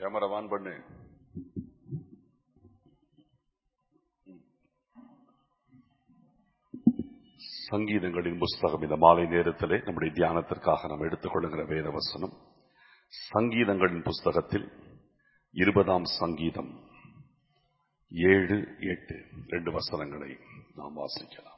Camera on பண்ணு சங்கீதங்களின் புஸ்தகம் இந்த மாலை நேரத்திலே நம்முடைய தியானத்திற்காக நாம் எடுத்துக்கொள்ளுகிற வேத வசனம் சங்கீதங்களின் புஸ்தகத்தில் இருபதாம் சங்கீதம் ஏழு எட்டு ரெண்டு வசனங்களை நாம் வாசிக்கலாம்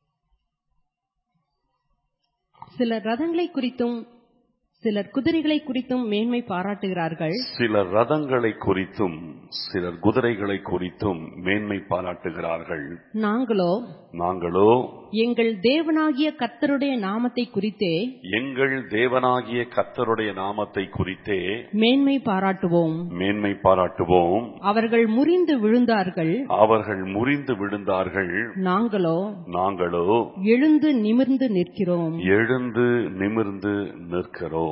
சிலர் ரதங்களை குறித்தும் சிலர் குதிரைகளை குறித்தும் மேன்மை பாராட்டுகிறார்கள் சிலர் ரதங்களை குறித்தும் சிலர் குதிரைகளை குறித்தும் மேன்மை பாராட்டுகிறார்கள் நாங்களோ நாங்களோ எங்கள் தேவனாகிய கர்த்தருடைய நாமத்தை குறித்தே எங்கள் தேவனாகிய கர்த்தருடைய நாமத்தை குறித்தே மேன்மை பாராட்டுவோம் மேன்மை பாராட்டுவோம் அவர்கள் முறிந்து விழுந்தார்கள் அவர்கள் முறிந்து விழுந்தார்கள் நாங்களோ நாங்களோ எழுந்து நிமிர்ந்து நிற்கிறோம் எழுந்து நிமிர்ந்து நிற்கிறோம்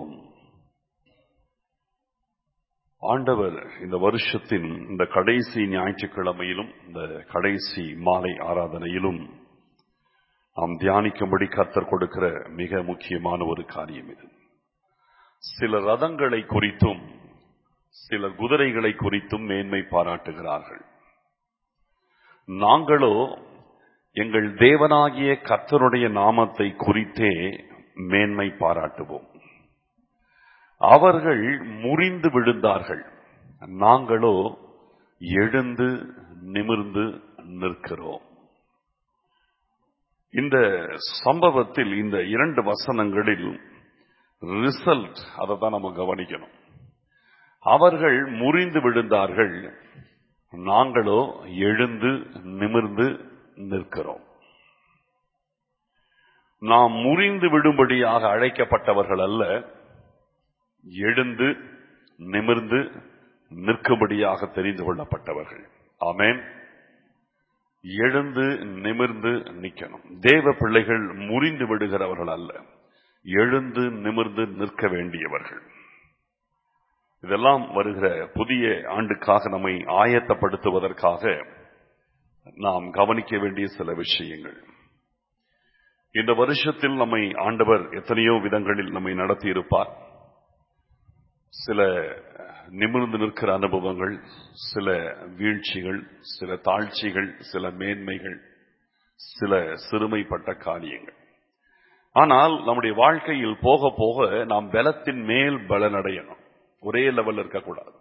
ஆண்டவர் இந்த வருஷத்தின் இந்த கடைசி ஞாயிற்றுக்கிழமையிலும் இந்த கடைசி மாலை ஆராதனையிலும் நாம் தியானிக்கும்படி கர்த்தர் கொடுக்கிற மிக முக்கியமான ஒரு காரியம் இது சில ரதங்களை குறித்தும் சில குதிரைகளை குறித்தும் மேன்மை பாராட்டுகிறார்கள் நாங்களோ எங்கள் தேவனாகிய கர்த்தருடைய நாமத்தை குறித்தே மேன்மை பாராட்டுவோம் அவர்கள் முறிந்து விழுந்தார்கள் நாங்களோ எழுந்து நிமிர்ந்து நிற்கிறோம் இந்த சம்பவத்தில் இந்த இரண்டு வசனங்களில் ரிசல்ட் அதை தான் நம்ம கவனிக்கணும் அவர்கள் முறிந்து விழுந்தார்கள் நாங்களோ எழுந்து நிமிர்ந்து நிற்கிறோம் நாம் முறிந்து விடும்படியாக அழைக்கப்பட்டவர்கள் அல்ல எழுந்து நிமிர்ந்து நிற்கும்படியாக தெரிந்து கொள்ளப்பட்டவர்கள் ஆமேன் எழுந்து நிமிர்ந்து நிக்கணும் தேவ பிள்ளைகள் முறிந்து விடுகிறவர்கள் அல்ல எழுந்து நிமிர்ந்து நிற்க வேண்டியவர்கள் இதெல்லாம் வருகிற புதிய ஆண்டுக்காக நம்மை ஆயத்தப்படுத்துவதற்காக நாம் கவனிக்க வேண்டிய சில விஷயங்கள் இந்த வருஷத்தில் நம்மை ஆண்டவர் எத்தனையோ விதங்களில் நம்மை நடத்தி இருப்பார் சில நிமிர்ந்து நிற்கிற அனுபவங்கள் சில வீழ்ச்சிகள் சில தாழ்ச்சிகள் சில மேன்மைகள் சில சிறுமைப்பட்ட காரியங்கள் ஆனால் நம்முடைய வாழ்க்கையில் போக போக நாம் பலத்தின் மேல் பலனடையணும் ஒரே லெவல் இருக்கக்கூடாது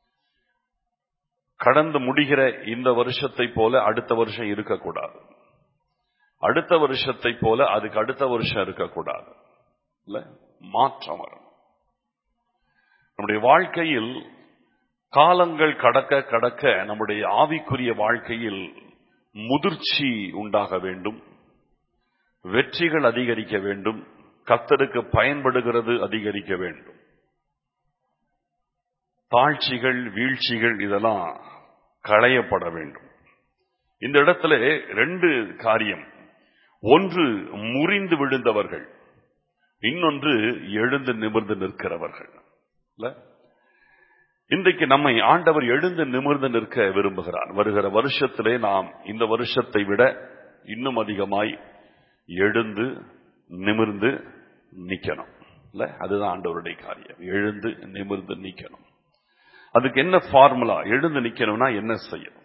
கடந்து முடிகிற இந்த வருஷத்தை போல அடுத்த வருஷம் இருக்கக்கூடாது அடுத்த வருஷத்தை போல அதுக்கு அடுத்த வருஷம் இருக்கக்கூடாது இல்ல மாற்றம் வரும் நம்முடைய வாழ்க்கையில் காலங்கள் கடக்க கடக்க நம்முடைய ஆவிக்குரிய வாழ்க்கையில் முதிர்ச்சி உண்டாக வேண்டும் வெற்றிகள் அதிகரிக்க வேண்டும் கத்தருக்கு பயன்படுகிறது அதிகரிக்க வேண்டும் தாழ்ச்சிகள் வீழ்ச்சிகள் இதெல்லாம் களையப்பட வேண்டும் இந்த இடத்துல ரெண்டு காரியம் ஒன்று முறிந்து விழுந்தவர்கள் இன்னொன்று எழுந்து நிமிர்ந்து நிற்கிறவர்கள் இன்றைக்கு நம்மை ஆண்டவர் எழுந்து நிமிர்ந்து நிற்க விரும்புகிறார் வருகிற வருஷத்திலே நாம் இந்த வருஷத்தை விட இன்னும் அதிகமாய் எழுந்து நிமிர்ந்து நிக்கணும் இல்ல அதுதான் ஆண்டவருடைய காரியம் எழுந்து நிமிர்ந்து நிக்கணும் அதுக்கு என்ன ஃபார்முலா எழுந்து நிக்கணும்னா என்ன செய்யணும்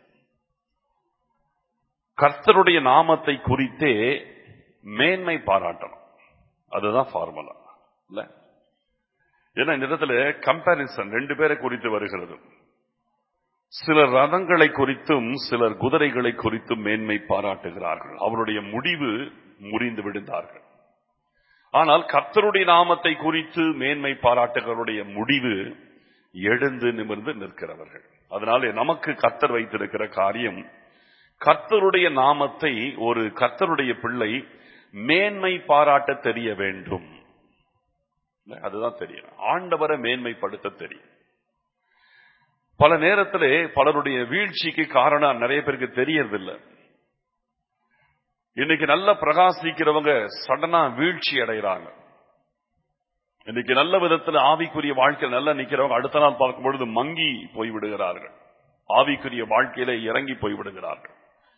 கர்த்தருடைய நாமத்தை குறித்தே மேன்மை பாராட்டணும் அதுதான் ஃபார்முலா இல்ல ஏன்னா இந்த இடத்துல கம்பாரிசன் ரெண்டு பேரை குறித்து வருகிறது சிலர் ரதங்களை குறித்தும் சிலர் குதிரைகளை குறித்தும் மேன்மை பாராட்டுகிறார்கள் அவருடைய முடிவு முறிந்து விடுந்தார்கள் ஆனால் கர்த்தருடைய நாமத்தை குறித்து மேன்மை பாராட்டுகளுடைய முடிவு எழுந்து நிமிர்ந்து நிற்கிறவர்கள் அதனால நமக்கு கர்த்தர் வைத்திருக்கிற காரியம் கர்த்தருடைய நாமத்தை ஒரு கர்த்தருடைய பிள்ளை மேன்மை பாராட்ட தெரிய வேண்டும் அதுதான் தெரியும் ஆண்டவரை மேன்மைப்படுத்த தெரியும் பல நேரத்திலே பலருடைய வீழ்ச்சிக்கு காரணம் நிறைய பேருக்கு தெரியறதில்லை இன்னைக்கு நல்ல பிரகாசிக்கிறவங்க சடனா வீழ்ச்சி அடைகிறாங்க இன்னைக்கு நல்ல விதத்தில் ஆவிக்குரிய வாழ்க்கையில் நல்லா நிக்கிறவங்க அடுத்த நாள் பார்க்கும் பொழுது மங்கி போய் விடுகிறார்கள் ஆவிக்குரிய வாழ்க்கையில இறங்கி போய் விடுகிறார்கள்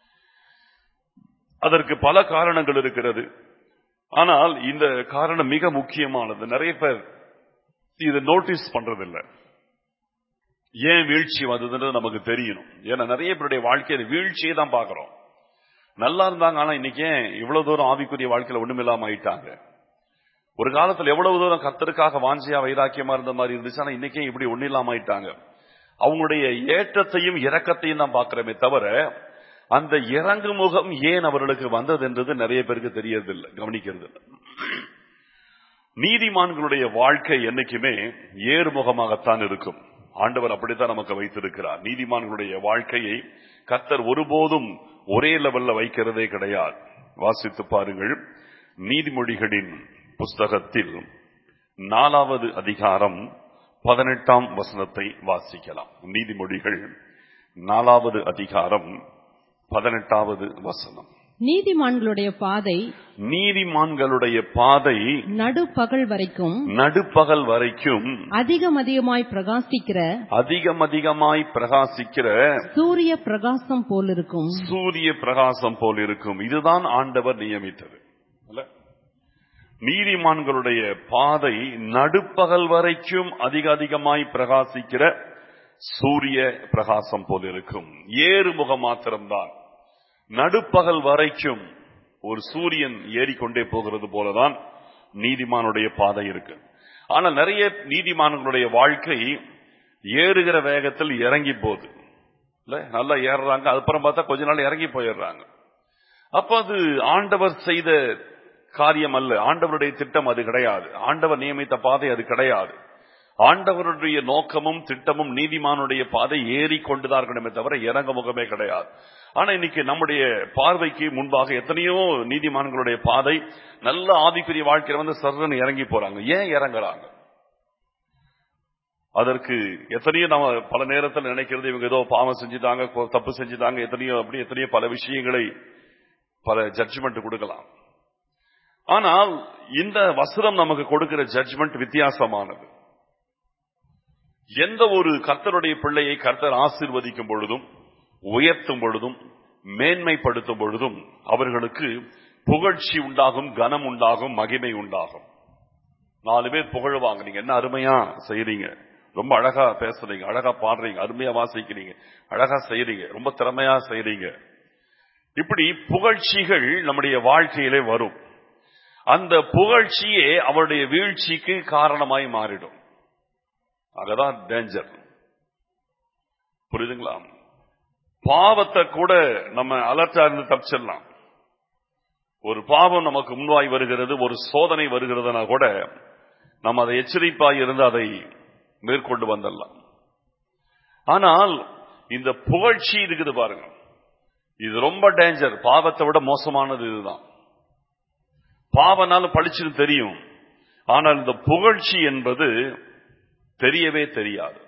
அதற்கு பல காரணங்கள் இருக்கிறது ஆனால் இந்த காரணம் மிக முக்கியமானது நிறைய பேர் இதை நோட்டீஸ் பண்றதில்லை ஏன் வீழ்ச்சி வந்ததுன்றது நமக்கு தெரியணும் ஏன்னா நிறைய பேருடைய வாழ்க்கையில வீழ்ச்சியை தான் பாக்குறோம் நல்லா இருந்தாங்க ஆனா இன்னைக்கு ஏன் இவ்வளவு தூரம் ஆவிக்குரிய வாழ்க்கையில ஒண்ணுமில்லாம ஆயிட்டாங்க ஒரு காலத்துல எவ்வளவு தூரம் கர்த்தருக்காக வாஞ்சியா வைராக்கியமா இருந்த மாதிரி இருந்துச்சு ஆனா இன்னைக்கே இப்படி ஒண்ணு இல்லாம ஆயிட்டாங்க அவங்களுடைய ஏற்றத்தையும் இறக்கத்தையும் தான் பாக்குறமே தவிர அந்த இறங்கு முகம் ஏன் அவர்களுக்கு வந்தது என்றது நிறைய பேருக்கு தெரியறதில்லை கவனிக்கிறது இல்லை நீதிமான்களுடைய வாழ்க்கை என்னைக்குமே ஏறுமுகமாகத்தான் இருக்கும் ஆண்டவர் அப்படித்தான் நமக்கு வைத்திருக்கிறார் நீதிமான்களுடைய வாழ்க்கையை கத்தர் ஒருபோதும் ஒரே லெவல்ல வைக்கிறதே கிடையாது வாசித்து பாருங்கள் நீதிமொழிகளின் புஸ்தகத்தில் நாலாவது அதிகாரம் பதினெட்டாம் வசனத்தை வாசிக்கலாம் நீதிமொழிகள் நாலாவது அதிகாரம் பதினெட்டாவது வசனம் நீதிமான்களுடைய பாதை நீதிமான்களுடைய பாதை நடுப்பகல் வரைக்கும் நடுப்பகல் வரைக்கும் அதிகம் அதிகமாய் பிரகாசிக்கிற அதிகம் அதிகமாய் பிரகாசிக்கிற சூரிய பிரகாசம் போலிருக்கும் சூரிய பிரகாசம் போல் இருக்கும் இதுதான் ஆண்டவர் நியமித்தது இல்ல? நீதிமான்களுடைய பாதை நடுப்பகல் வரைக்கும் அதிக அதிகமாய் பிரகாசிக்கிற சூரிய பிரகாசம் போல் இருக்கும் ஏறுமுக மாத்திரம்தான் நடுப்பகல் வரைக்கும் ஒரு சூரியன் ஏறிக்கொண்டே போகிறது போலதான் நீதிமானுடைய பாதை இருக்கு ஆனா நிறைய நீதிமான்களுடைய வாழ்க்கை ஏறுகிற வேகத்தில் இறங்கி போகுது இல்ல நல்லா ஏறுறாங்க அதுக்கப்புறம் பார்த்தா கொஞ்ச நாள் இறங்கி போயிடுறாங்க அப்ப அது ஆண்டவர் செய்த காரியம் அல்ல ஆண்டவருடைய திட்டம் அது கிடையாது ஆண்டவர் நியமித்த பாதை அது கிடையாது ஆண்டவருடைய நோக்கமும் திட்டமும் நீதிமானுடைய பாதை ஏறி கொண்டுதான் இருக்கணுமே தவிர இறங்க முகமே கிடையாது ஆனா இன்னைக்கு நம்முடைய பார்வைக்கு முன்பாக எத்தனையோ நீதிமான்களுடைய பாதை நல்ல ஆவிக்குரிய வாழ்க்கையில வந்து சர்றன்னு இறங்கி போறாங்க ஏன் இறங்குறாங்க அதற்கு எத்தனையோ நம்ம பல நேரத்தில் நினைக்கிறது இவங்க ஏதோ பாவம் செஞ்சுட்டாங்க கொ- தப்பு செஞ்சுட்டாங்க எத்தனையோ அப்படி எத்தனையோ பல விஷயங்களை பல ஜட்ஜ்மெண்ட் கொடுக்கலாம் ஆனால் இந்த வசனம் நமக்கு கொடுக்கிற ஜட்ஜ்மெண்ட் வித்தியாசமானது எந்த ஒரு கர்த்தருடைய பிள்ளையை கர்த்தர் ஆசீர்வதிக்கும் பொழுதும் உயர்த்தும் பொழுதும் மேன்மைப்படுத்தும் பொழுதும் அவர்களுக்கு புகழ்ச்சி உண்டாகும் கனம் உண்டாகும் மகிமை உண்டாகும் நாலு பேர் புகழுவாங்க நீங்க என்ன அருமையா செய்றீங்க ரொம்ப அழகா பேசுறீங்க அழகா பாடுறீங்க அருமையா வாசிக்கிறீங்க அழகா செய்றீங்க ரொம்ப திறமையா செய்றீங்க இப்படி புகழ்ச்சிகள் நம்முடைய வாழ்க்கையிலே வரும் அந்த புகழ்ச்சியே அவருடைய வீழ்ச்சிக்கு காரணமாய் மாறிடும் அங்கதான் டேஞ்சர் புரியுதுங்களா பாவத்தை கூட நம்ம அலர்ட்டா இருந்து தப்பிச்சிடலாம் ஒரு பாவம் நமக்கு முன்வாய் வருகிறது ஒரு சோதனை வருகிறதுனா கூட நம்ம அதை எச்சரிப்பாய் இருந்து அதை மேற்கொண்டு வந்துடலாம் ஆனால் இந்த புகழ்ச்சி இருக்குது பாருங்க இது ரொம்ப டேஞ்சர் பாவத்தை விட மோசமானது இதுதான் பாவனாலும் பழிச்சுன்னு தெரியும் ஆனால் இந்த புகழ்ச்சி என்பது தெரியவே தெரியாது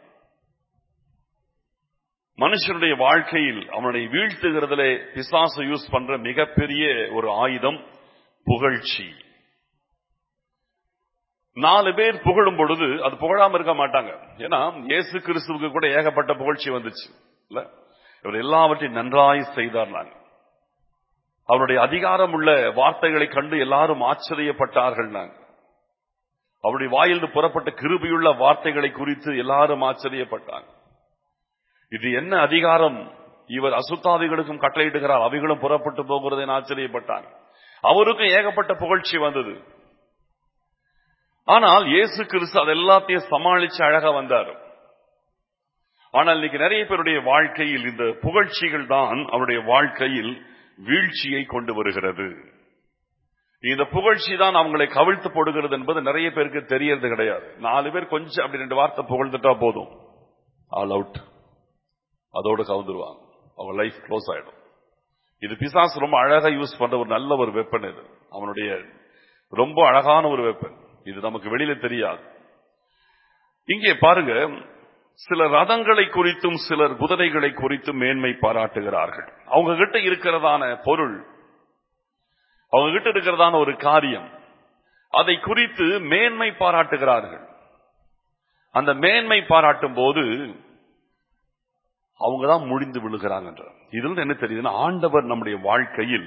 மனுஷனுடைய வாழ்க்கையில் அவனை வீழ்த்துகிறதுல பிசாசு யூஸ் பண்ற மிகப்பெரிய ஒரு ஆயுதம் புகழ்ச்சி நாலு பேர் புகழும் பொழுது அது புகழாம இருக்க மாட்டாங்க ஏன்னா இயேசு கிறிஸ்துவுக்கு கூட ஏகப்பட்ட புகழ்ச்சி வந்துச்சு இல்ல இவர் எல்லாவற்றையும் நன்றாய் செய்தார் நாங்க அவருடைய அதிகாரம் உள்ள வார்த்தைகளை கண்டு எல்லாரும் ஆச்சரியப்பட்டார்கள் நாங்க அவருடைய வாயிலிருந்து புறப்பட்ட கிருபியுள்ள வார்த்தைகளை குறித்து எல்லாரும் ஆச்சரியப்பட்டாங்க இது என்ன அதிகாரம் இவர் அசுத்தாதிகளுக்கும் கட்டளையிடுகிறார் அவைகளும் புறப்பட்டு போகிறதை ஆச்சரியப்பட்டாங்க அவருக்கும் ஏகப்பட்ட புகழ்ச்சி வந்தது ஆனால் இயேசு கிறிஸ்து அது எல்லாத்தையும் சமாளிச்சு அழகா வந்தார் ஆனால் இன்னைக்கு நிறைய பேருடைய வாழ்க்கையில் இந்த புகழ்ச்சிகள் தான் அவருடைய வாழ்க்கையில் வீழ்ச்சியை கொண்டு வருகிறது இந்த புகழ்ச்சி தான் அவங்களை கவிழ்த்து போடுகிறது என்பது நிறைய பேருக்கு தெரியறது கிடையாது நாலு பேர் கொஞ்சம் அப்படி ரெண்டு வார்த்தை புகழ்ந்துட்டா போதும் ஆல் அவுட் அதோடு கவுந்துருவாங்க அவங்க லைஃப் க்ளோஸ் ஆயிடும் இது பிசாசு ரொம்ப அழகா யூஸ் பண்ற ஒரு நல்ல ஒரு வெப்பன் இது அவனுடைய ரொம்ப அழகான ஒரு வெப்பன் இது நமக்கு வெளியில தெரியாது இங்கே பாருங்க சில ரதங்களை குறித்தும் சிலர் குதிரைகளை குறித்தும் மேன்மை பாராட்டுகிறார்கள் அவங்க கிட்ட இருக்கிறதான பொருள் அவங்க கிட்ட இருக்கிறதான ஒரு காரியம் அதை குறித்து மேன்மை பாராட்டுகிறார்கள் அந்த மேன்மை பாராட்டும் போது அவங்க தான் முடிந்து விழுகிறாங்கன்ற இதுல என்ன தெரியுதுன்னா ஆண்டவர் நம்முடைய வாழ்க்கையில்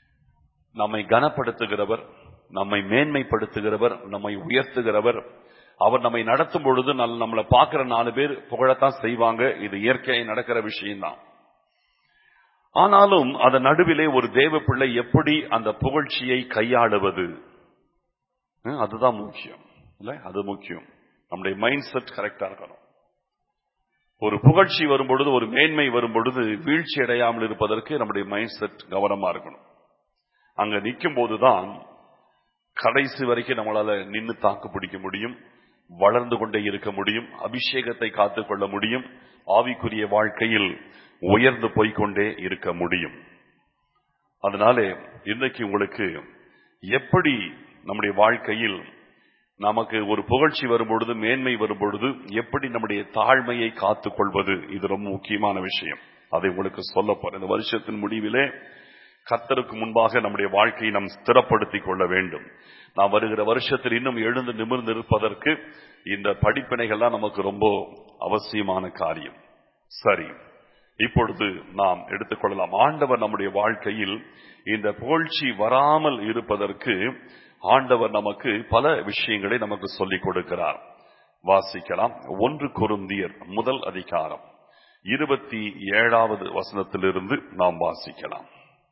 நம்மை கனப்படுத்துகிறவர் நம்மை மேன்மைப்படுத்துகிறவர் நம்மை உயர்த்துகிறவர் அவர் நம்மை நடத்தும் பொழுது நல்ல- நம்மளை பார்க்கிற நாலு பேர் புகழத்தான் செய்வாங்க இது இயற்கையை நடக்கிற விஷயம்தான் ஆனாலும் அதன் நடுவிலே ஒரு தேவ பிள்ளை எப்படி அந்த புகழ்ச்சியை கையாளுவது ஹம், அதுதான் முக்கியம் இல்ல அது முக்கியம் நம்முடைய மைண்ட் செட் கரெக்டா இருக்கணும் ஒரு புகழ்ச்சி வரும் பொழுது ஒரு மேன்மை வரும் பொழுது வீழ்ச்சி அடையாமல் இருப்பதற்கு நம்முடைய மைண்ட் செட் கவனமா இருக்கணும் அங்க நிற்கும் போதுதான் கடைசி வரைக்கும் நம்மளால நின்னு தாக்கு பிடிக்க முடியும் வளர்ந்து கொண்டே இருக்க முடியும் அபிஷேகத்தை காத்துக்கொள்ள முடியும் ஆவிக்குரிய வாழ்க்கையில் உயர்ந்து போய்க்கொண்டே இருக்க முடியும் அதனாலே இன்றைக்கு உங்களுக்கு எப்படி நம்முடைய வாழ்க்கையில் நமக்கு ஒரு புகழ்ச்சி வரும் பொழுது மேன்மை வரும் பொழுது எப்படி நம்முடைய தாழ்மையை காத்துக் கொள்வது இது ரொம்ப முக்கியமான விஷயம் அதை உங்களுக்கு சொல்ல போறேன் இந்த வருஷத்தின் முடிவிலே கர்த்தருக்கு முன்பாக நம்முடைய வாழ்க்கையை நாம் ஸ்திரப்படுத்திக் கொள்ள வேண்டும் நாம் வருகிற வருஷத்தில் இன்னும் எழுந்து நிமிர்ந்து இருப்பதற்கு இந்த படிப்பினைகள்லாம் நமக்கு ரொம்ப அவசியமான காரியம் சரி இப்பொழுது நாம் எடுத்துக்கொள்ளலாம் ஆண்டவர் நம்முடைய வாழ்க்கையில் இந்த புகழ்ச்சி வராமல் இருப்பதற்கு ஆண்டவர் நமக்கு பல விஷயங்களை நமக்கு சொல்லிக் கொடுக்கிறார் வாசிக்கலாம் ஒன்று கொருந்தியர் முதல் அதிகாரம் இருபத்தி ஏழாவது வசனத்திலிருந்து நாம் வாசிக்கலாம்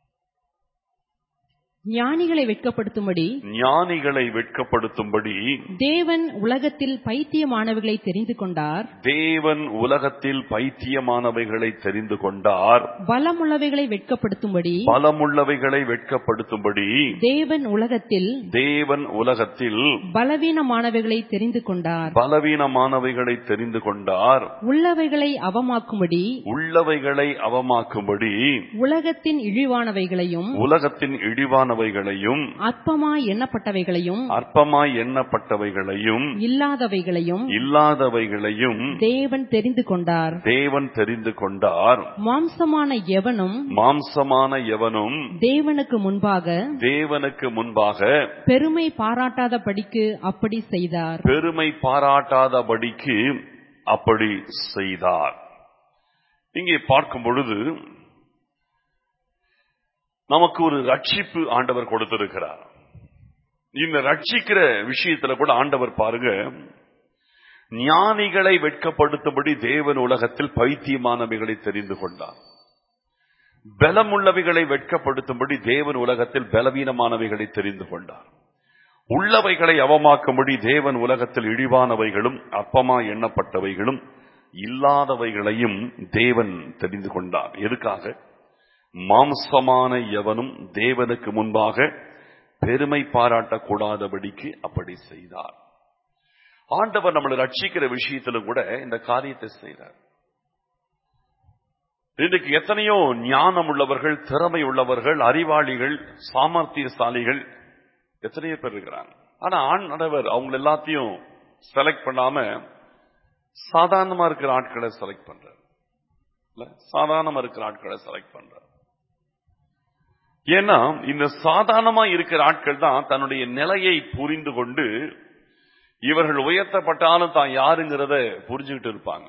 ஞானிகளை வெட்கப்படுத்தும்படி ஞானிகளை வெட்கப்படுத்தும்படி தேவன் உலகத்தில் பைத்தியமானவர்களை தெரிந்து கொண்டார் தேவன் உலகத்தில் பைத்தியமானவைகளை தெரிந்து கொண்டார் பலமுள்ளவைகளை வெட்கப்படுத்தும்படி பலமுள்ளவைகளை வெட்கப்படுத்தும்படி தேவன் உலகத்தில் தேவன் உலகத்தில் பலவீனமானவைகளை தெரிந்து கொண்டார் பலவீனமானவைகளை தெரிந்து கொண்டார் உள்ளவைகளை அவமாக்கும்படி உள்ளவைகளை அவமாக்கும்படி உலகத்தின் இழிவானவைகளையும் உலகத்தின் இழிவானவைகளையும் அற்பமாய் எண்ணப்பட்டவைகளையும் அற்பமாய் எண்ணப்பட்டவைகளையும் இல்லாதவைகளையும் இல்லாதவைகளையும் தேவன் தெரிந்து கொண்டார் தேவன் தெரிந்து கொண்டார் மாம்சமான எவனும் மாம்சமான எவனும் தேவனுக்கு முன்பாக தேவனுக்கு முன்பாக பெருமை பாராட்டாதபடிக்கு அப்படி செய்தார் பெருமை பாராட்டாதபடிக்கு அப்படி செய்தார் இங்கே பார்க்கும் பொழுது நமக்கு ஒரு ரட்சிப்பு ஆண்டவர் கொடுத்திருக்கிறார் இந்த ரட்சிக்கிற விஷயத்துல கூட ஆண்டவர் பாருங்க ஞானிகளை வெட்கப்படுத்தும்படி தேவன் உலகத்தில் பைத்தியமானவைகளை தெரிந்து கொண்டார் பலமுள்ளவைகளை வெட்கப்படுத்தும்படி தேவன் உலகத்தில் பலவீனமானவைகளை தெரிந்து கொண்டார் உள்ளவைகளை அவமாக்கும்படி தேவன் உலகத்தில் இழிவானவைகளும் அற்பமா எண்ணப்பட்டவைகளும் இல்லாதவைகளையும் தேவன் தெரிந்து கொண்டார் எதுக்காக மாம்சமான எவனும் தேவனுக்கு முன்பாக பெருமை பாராட்டக்கூடாதபடிக்கு அப்படி செய்தார் ஆண்டவர் நம்மளை ரட்சிக்கிற விஷயத்திலும் கூட இந்த காரியத்தை செய்தார் இன்றைக்கு எத்தனையோ ஞானம் உள்ளவர்கள் திறமை உள்ளவர்கள் அறிவாளிகள் சாமர்த்தியசாலிகள் எத்தனையோ பேர் இருக்கிறாங்க ஆனா ஆண்டவர் அவங்க எல்லாத்தையும் செலக்ட் பண்ணாம சாதாரணமா இருக்கிற ஆட்களை செலக்ட் பண்றார் இல்ல சாதாரணமா இருக்கிற ஆட்களை செலக்ட் பண்றார் ஏன்னா இந்த சாதாரணமா இருக்கிற ஆட்கள் தான் தன்னுடைய நிலையை புரிந்து கொண்டு இவர்கள் உயர்த்தப்பட்டாலும் தான் யாருங்கிறத புரிஞ்சுக்கிட்டு இருப்பாங்க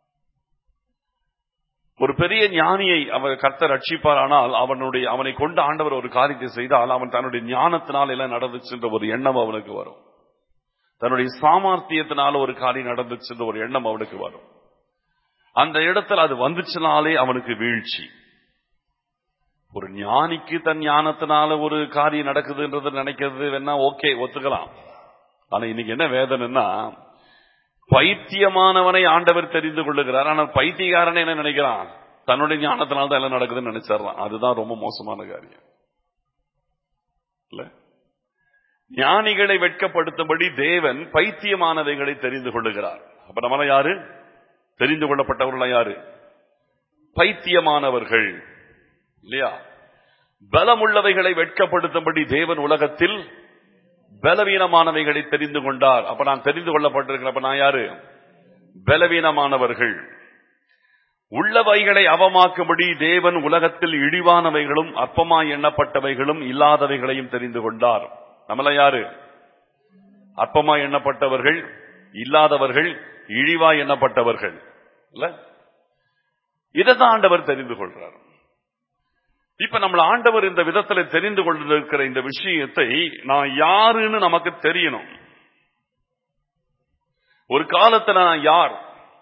ஒரு பெரிய ஞானியை அவர் கர்த்தர் ரட்சிப்பார் ஆனால் அவனுடைய அவனை கொண்டு ஆண்டவர் ஒரு காரியத்தை செய்தால் அவன் தன்னுடைய ஞானத்தினால் எல்லாம் நடந்துச்சுன்ற ஒரு எண்ணம் அவனுக்கு வரும் தன்னுடைய சாமர்த்தியத்தினால ஒரு காரியம் நடந்துச்சுன்ற ஒரு எண்ணம் அவனுக்கு வரும் அந்த இடத்துல அது வந்துச்சுனாலே அவனுக்கு வீழ்ச்சி ஒரு ஞானிக்கு தன் ஞானத்தினால ஒரு காரியம் நடக்குதுன்றது நினைக்கிறது வேணா ஓகே ஒத்துக்கலாம் ஆனா இன்னைக்கு என்ன வேதனைன்னா பைத்தியமானவனை ஆண்டவர் தெரிந்து கொள்ளுகிறார் ஆனால் பைத்தியக்காரன் என்ன நினைக்கிறான் தன்னுடைய ஞானத்தினால தான் எல்லாம் நடக்குதுன்னு நினைச்சிடறான் அதுதான் ரொம்ப மோசமான காரியம் இல்ல ஞானிகளை வெட்கப்படுத்தும்படி தேவன் பைத்தியமானவைகளை தெரிந்து கொள்ளுகிறார் அப்ப நம்மள யாரு தெரிந்து கொள்ளப்பட்டவர்கள் யாரு பைத்தியமானவர்கள் இல்லையா பலமுள்ளவைகளை வெட்கப்படுத்தும்படி தேவன் உலகத்தில் பலவீனமானவைகளை தெரிந்து கொண்டார் அப்ப நான் தெரிந்து கொள்ளப்பட்டிருக்கிறேன் அப்ப நான் யாரு பலவீனமானவர்கள் உள்ளவைகளை அவமாக்கும்படி தேவன் உலகத்தில் இழிவானவைகளும் அற்பமாய் எண்ணப்பட்டவைகளும் இல்லாதவைகளையும் தெரிந்து கொண்டார் நம்மள யாரு அற்பமாய் எண்ணப்பட்டவர்கள் இல்லாதவர்கள் இழிவாய் எண்ணப்பட்டவர்கள் இல்ல இதைதான் ஆண்டவர் தெரிந்து கொள்றார் இப்ப நம்மள ஆண்டவர் இந்த விதத்துல தெரிந்து கொண்டிருக்கிற இந்த விஷயத்தை நான் யாருன்னு நமக்கு தெரியணும் ஒரு காலத்துல நான் யார்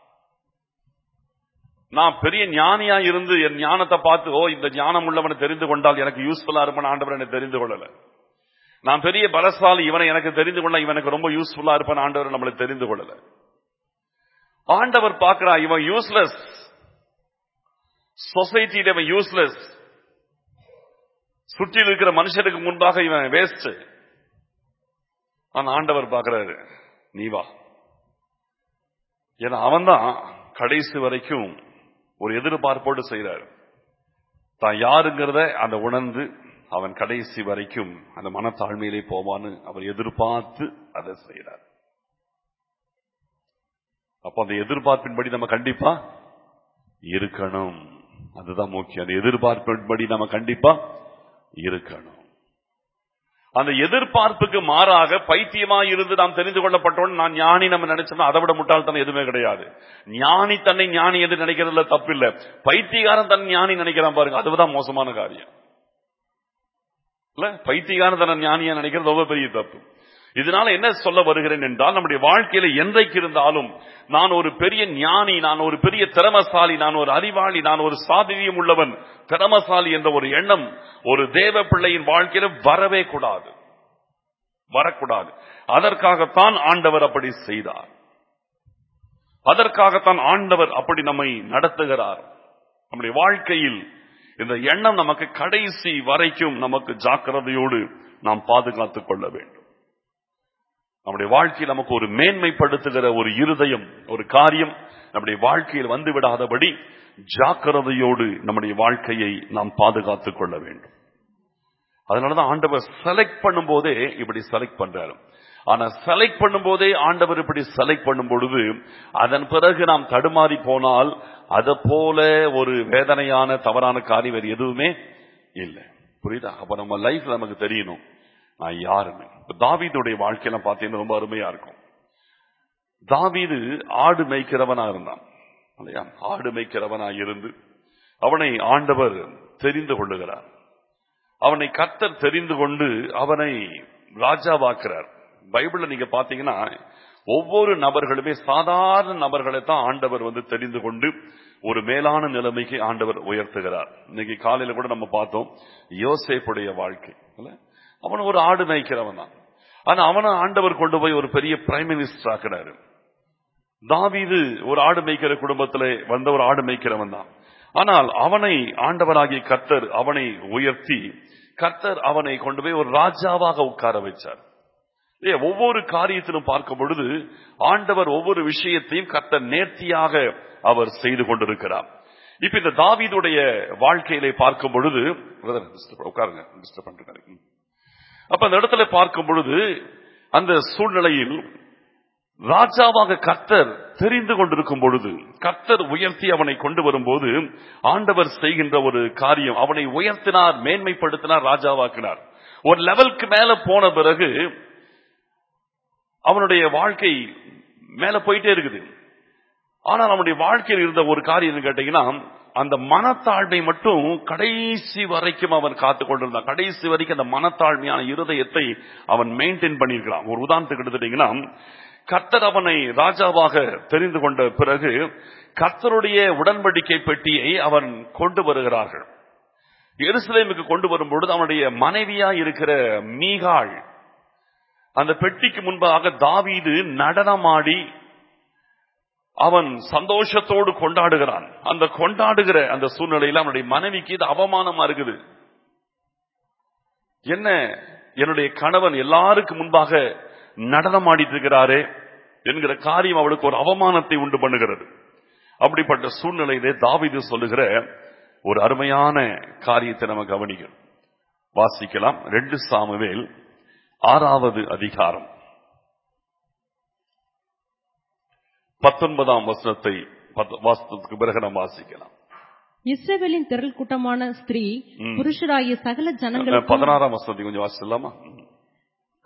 நான் பெரிய ஞானியா இருந்து என் ஞானத்தை பார்த்து ஓ இந்த ஞானம் உள்ளவனை தெரிந்து கொண்டால் எனக்கு யூஸ்ஃபுல்லா இருப்பான் ஆண்டவர் என்னை தெரிந்து கொள்ளல நான் பெரிய பலசாலி இவனை எனக்கு தெரிந்து கொள்ள இவனுக்கு ரொம்ப யூஸ்ஃபுல்லா இருப்பான் ஆண்டவர் நம்மளை தெரிந்து கொள்ளல ஆண்டவர் பார்க்கிறா இவன் யூஸ்லெஸ் சொசைட்டியில இவன் யூஸ்லெஸ் சுற்றி இருக்கிற மனுஷனுக்கு முன்பாக இவன் வேஸ்ட் ஆனா ஆண்டவர் பார்க்கிறாரு நீ வா ஏன்னா அவன்தான் கடைசி வரைக்கும் ஒரு எதிர்பார்ப்போடு செய்யறாரு தான் யாருங்கிறத அந்த உணர்ந்து அவன் கடைசி வரைக்கும் அந்த மனத்தாழ்மையிலே போவான்னு அவர் எதிர்பார்த்து அதை செய்யறார் அப்ப அந்த எதிர்பார்ப்பின்படி நம்ம கண்டிப்பா இருக்கணும் அதுதான் முக்கியம் அந்த எதிர்பார்ப்பின்படி நம்ம கண்டிப்பா இருக்கணும் அந்த எதிர்பார்ப்புக்கு மாறாக பைத்தியமா இருந்து நாம் தெரிந்து கொள்ளப்பட்டோம் நான் ஞானி நம்ம நினைச்சோம்னா அதை விட முட்டாள்தனம் எதுவுமே கிடையாது ஞானி தன்னை ஞானி எது நினைக்கிறதுல தப்பு இல்ல பைத்தியகாரன் தன் ஞானி நினைக்கிறான் பாருங்க அதுதான் மோசமான காரியம் இல்ல பைத்தியகாரன் தன்னை ஞானியா நினைக்கிறது ரொம்ப பெரிய தப்பு இதனால என்ன சொல்ல வருகிறேன் என்றால் நம்முடைய வாழ்க்கையில என்றைக்கு இருந்தாலும் நான் ஒரு பெரிய ஞானி நான் ஒரு பெரிய திறமசாலி நான் ஒரு அறிவாளி நான் ஒரு சாதிரியம் உள்ளவன் திறமசாலி என்ற ஒரு எண்ணம் ஒரு தேவ பிள்ளையின் வாழ்க்கையில வரவே கூடாது வரக்கூடாது அதற்காகத்தான் ஆண்டவர் அப்படி செய்தார் அதற்காகத்தான் ஆண்டவர் அப்படி நம்மை நடத்துகிறார் நம்முடைய வாழ்க்கையில் இந்த எண்ணம் நமக்கு கடைசி வரைக்கும் நமக்கு ஜாக்கிரதையோடு நாம் பாதுகாத்துக் கொள்ள வேண்டும் நம்முடைய வாழ்க்கையில் நமக்கு ஒரு மேன்மைப்படுத்துகிற ஒரு இருதயம் ஒரு காரியம் நம்முடைய வாழ்க்கையில் வந்து விடாதபடி ஜாக்கிரதையோடு நம்முடைய வாழ்க்கையை நாம் பாதுகாத்துக் கொள்ள வேண்டும் அதனாலதான் ஆண்டவர் செலக்ட் பண்ணும் போதே இப்படி செலக்ட் பண்றாரு ஆனா செலக்ட் பண்ணும் போதே ஆண்டவர் இப்படி செலக்ட் பண்ணும் பொழுது அதன் பிறகு நாம் தடுமாறி போனால் அதை போல ஒரு வேதனையான தவறான காரியம் வேறு எதுவுமே இல்லை புரியுதா அப்ப நம்ம லைஃப்ல நமக்கு தெரியணும் நான் யாருன்னு இப்ப தாவீதுடைய வாழ்க்கையெல்லாம் பார்த்தீங்கன்னா ரொம்ப அருமையா இருக்கும் தாவீது ஆடு மேய்க்கிறவனா இருந்தான் இல்லையா ஆடு மேய்க்கிறவனா இருந்து அவனை ஆண்டவர் தெரிந்து கொள்ளுகிறார் அவனை கத்தர் தெரிந்து கொண்டு அவனை ராஜாவாக்குறார் பைபிள்ல நீங்க பாத்தீங்கன்னா ஒவ்வொரு நபர்களுமே சாதாரண நபர்களை தான் ஆண்டவர் வந்து தெரிந்து கொண்டு ஒரு மேலான நிலைமைக்கு ஆண்டவர் உயர்த்துகிறார் இன்னைக்கு காலையில கூட நம்ம பார்த்தோம் யோசேப்புடைய வாழ்க்கை இல்ல அவன் ஒரு ஆடு மேய்க்கிறவன் தான் ஆனா அவனை ஆண்டவர் கொண்டு போய் ஒரு பெரிய பிரைம் மினிஸ்டர் ஆக்குறாரு தாவீது ஒரு ஆடு மேய்க்கிற குடும்பத்துல வந்த ஒரு ஆடு மேய்க்கிறவன் தான் ஆனால் அவனை ஆண்டவராகிய கர்த்தர் அவனை உயர்த்தி கர்த்தர் அவனை கொண்டு போய் ஒரு ராஜாவாக உட்கார வச்சார் ஏ, ஒவ்வொரு காரியத்திலும் பார்க்கும் பொழுது ஆண்டவர் ஒவ்வொரு விஷயத்தையும் கர்த்தர் நேர்த்தியாக அவர் செய்து கொண்டிருக்கிறார் இப்ப இந்த தாவீதுடைய வாழ்க்கையிலே பார்க்கும் பொழுது brother, disturb- உட்காருங்க டிஸ்டர்ப் பண்றாரு ம். அப்ப அந்த இடத்துல பார்க்கும் பொழுது அந்த சூழ்நிலையில் ராஜாவாக கர்த்தர் தெரிந்து கொண்டிருக்கும் பொழுது கர்த்தர் உயர்த்தி அவனை கொண்டு வரும்போது ஆண்டவர் செய்கின்ற ஒரு காரியம் அவனை உயர்த்தினார் மேன்மைப்படுத்தினார் ராஜாவாக்கினார் ஒரு லெவலுக்கு மேல போன பிறகு அவனுடைய வாழ்க்கை மேல போயிட்டே இருக்குது ஆனால் அவனுடைய வாழ்க்கையில் இருந்த ஒரு காரியம் என்ன கேட்டீங்கன்னா அந்த மனத்தாழ்மை மட்டும் கடைசி வரைக்கும் அவன் காத்து கொண்டிருந்தான் கடைசி வரைக்கும் அந்த மனத்தாழ்மையான இருதயத்தை அவன் மெயின்டைன் பண்ணியிருக்கிறான் ஒரு உதாரணத்துக்கு எடுத்துட்டீங்கன்னா கர்த்தர் அவனை ராஜாவாக தெரிந்து கொண்ட பிறகு கர்த்தருடைய உடன்படிக்கை பெட்டியை அவன் கொண்டு வருகிறார்கள் எருசலேமுக்கு கொண்டு வரும்பொழுது அவனுடைய மனைவியா இருக்கிற மீகாள் அந்த பெட்டிக்கு முன்பாக தாவீது நடனமாடி அவன் சந்தோஷத்தோடு கொண்டாடுகிறான் அந்த கொண்டாடுகிற அந்த சூழ்நிலையில அவனுடைய மனைவிக்கு இது அவமானமா இருக்குது என்ன என்னுடைய கணவன் எல்லாருக்கு முன்பாக நடனமாடிட்டு இருக்கிறாரே என்கிற காரியம் அவளுக்கு ஒரு அவமானத்தை உண்டு பண்ணுகிறது அப்படிப்பட்ட சூழ்நிலையிலே தாவீது சொல்லுகிற ஒரு அருமையான காரியத்தை நம்ம கவனிக்கணும் வாசிக்கலாம் ரெண்டு சாமுவேல் ஆறாவது அதிகாரம் பத்தொன்பதாம் வசனத்தை பத்து- வாசனத்துக்கு பிறகு நாம் வாசிக்கலாம் இஸ்ரவேலின் திரள் கூட்டமான ஸ்திரீ ம். புருஷராகிய சகல ஜனங்களுக்கும் பதினாறாம் வசனத்தை கொஞ்சம் வாசிக்கலாமா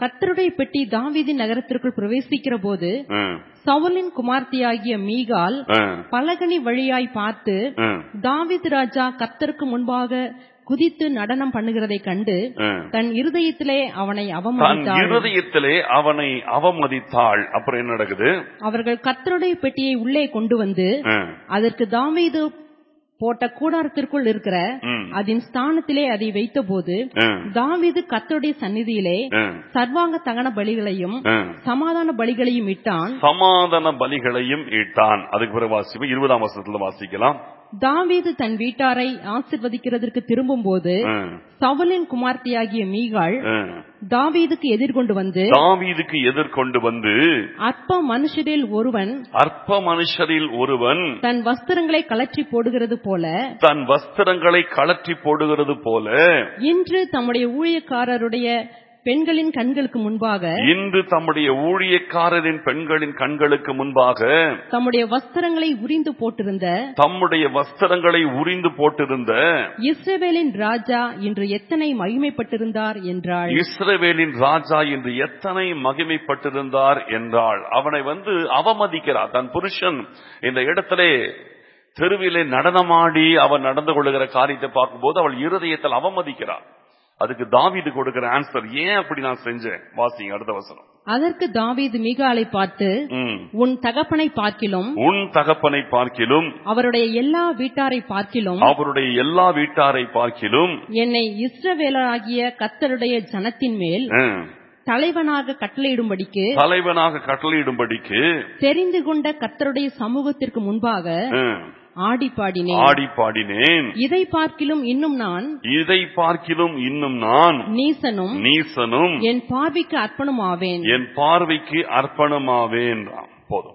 கர்த்தருடைய பெட்டி தாவீதின் நகரத்திற்குள் பிரவேசிக்கிற போது ம், சவுலின் குமார்த்தியாகிய மீகால் ம், பலகனி வழியாய் பார்த்து ம், தாவீது ராஜா கர்த்தருக்கு முன்பாக குதித்து நடனம் பண்ணுகிறதைக் கண்டு ம். தன் இருதயத்திலே அவனை தன் அவமதித்தாள் இருதயத்திலே அவனை அவமதித்தாள் அப்புறம் என்ன நடக்குது அவர்கள் கர்த்தருடைய பெட்டியை உள்ளே கொண்டு வந்து ம், அதற்கு தாவீது போட்ட கூடாரத்திற்குள் இருக்கிற ம், அதன் ஸ்தானத்திலே அதை வைத்தபோது ம், தாவீது கர்த்தருடைய சந்நிதியிலே ம், சர்வாங்க தகன பலிகளையும் ம். சமாதான பலிகளையும் இட்டான் சமாதான பலிகளையும் ஈட்டான் அதுக்கு பிறகு வாசிப்போம் இருபதாம் வருஷத்துல வாசிக்கலாம் தாவீது தன் வீட்டாரை ஆசிர்வதிக்கிறதற்கு திரும்பும்போது ம், சவுலின் குமார்த்தியாகிய மீகாள் ம். தாவீதுக்கு எதிர்கொண்டு வந்து தாவீதுக்கு எதிர்கொண்டு வந்து அற்ப மனுஷரில் ஒருவன் அற்ப மனுஷரில் ஒருவன் தன் வஸ்திரங்களை கலற்றி போடுகிறது போல தன் வஸ்திரங்களை கழற்றி போடுகிறது போல இன்று தம்முடைய ஊழியக்காரருடைய பெண்களின் கண்களுக்கு முன்பாக இன்று தம்முடைய ஊழியக்காரரின் பெண்களின் கண்களுக்கு முன்பாக தம்முடைய வஸ்திரங்களை உரிந்து போட்டிருந்த தம்முடைய வஸ்திரங்களை உரிந்து போட்டிருந்த இஸ்ரவேலின் ராஜா இன்று எத்தனை மகிமைப்பட்டிருந்தார் என்றாள் இஸ்ரவேலின் ராஜா என்று எத்தனை மகிமைப்பட்டிருந்தார் என்றாள் அவனை வந்து அவமதிக்கிறார் தன் புருஷன் இந்த இடத்திலே தெருவிலே நடனமாடி அவன் நடந்து கொள்ளுகிற காரியத்தை பார்க்கும்போது அவள் இருதயத்தில் அவமதிக்கிறார் அதுக்கு தாவீது கொடுக்கிற ஆன்சர் ஏன் அப்படி நான் செஞ்சேன் வாசிங்க அடுத்த வசனம் அதற்கு தாவீது மீகாலை பார்த்து ம். உன் தகப்பனை பார்க்கிலும் உன் தகப்பனை பார்க்கிலும் அவருடைய எல்லா வீட்டாரை பார்க்கிலும் அவருடைய எல்லா வீட்டாரை பார்க்கிலும் என்னை இஸ்ரவேலராகிய கர்த்தருடைய ஜனத்தின் மேல் ம், தலைவனாக கட்டளையிடும்படிக்கு தலைவனாக கட்டளையிடும்படிக்கு தெரிந்து கொண்ட கர்த்தருடைய சமூகத்திற்கு முன்பாக ம், ஆடி பாடினேன் ஆடி பாடினேன் இதை பார்க்கிலும் இன்னும் நான் இதை பார்க்கிலும் இன்னும் நான் நீசனும் நீசனும் என் பார்வைக்கு அர்ப்பணம் ஆவேன் என் பார்வைக்கு அர்ப்பணமாவேன் போதும்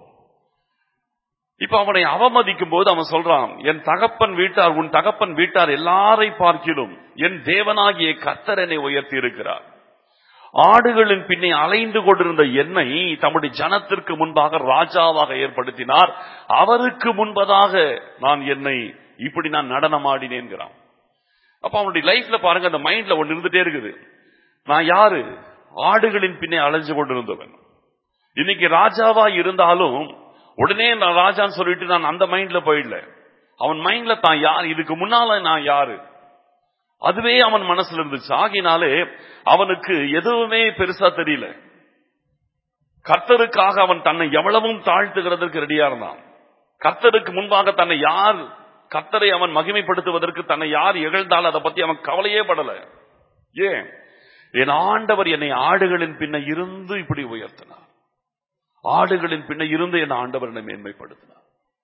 இப்ப அவனை அவமதிக்கும் போது அவன் சொல்றான் என் தகப்பன் வீட்டார் உன் தகப்பன் வீட்டார் எல்லாரை பார்க்கிலும் என் தேவனாகிய கர்த்தர் என்னை உயர்த்தி இருக்கிறார் ஆடுகளின் பின்னே அலைந்து கொண்டிருந்த என்னை தம்முடைய ஜனத்திற்கு முன்பாக ராஜாவாக ஏற்படுத்தினார் அவருக்கு முன்பதாக நான் என்னை இப்படி நான் நடனமாடினேன்கிறான் அப்ப அவனுடைய லைஃப்ல பாருங்க அந்த மைண்ட்ல ஒன்னு இருந்துட்டே இருக்குது நான் யாரு ஆடுகளின் பின்னே அலைஞ்சு கொண்டிருந்தவன் இன்னைக்கு ராஜாவா இருந்தாலும் உடனே நான் ராஜான்னு சொல்லிட்டு நான் அந்த மைண்ட்ல போயிடல அவன் மைண்ட்ல தான் யார் இதுக்கு முன்னால நான் யாரு அதுவே அவன் மனசுல இருந்துச்சு ஆகினாலே அவனுக்கு எதுவுமே பெருசா தெரியல கர்த்தருக்காக அவன் தன்னை எவ்வளவும் தாழ்த்துகிறதற்கு ரெடியா இருந்தான் கர்த்தருக்கு முன்பாக தன்னை யார் கர்த்தரை அவன் மகிமைப்படுத்துவதற்கு தன்னை யார் இகழ்ந்தால் அதை பத்தி அவன் கவலையே படல ஏன் என் ஆண்டவர் என்னை ஆடுகளின் பின்ன இருந்து இப்படி உயர்த்தினார் ஆடுகளின் பின்ன இருந்து என் ஆண்டவர் என்னை மேன்மைப்படுத்தினார்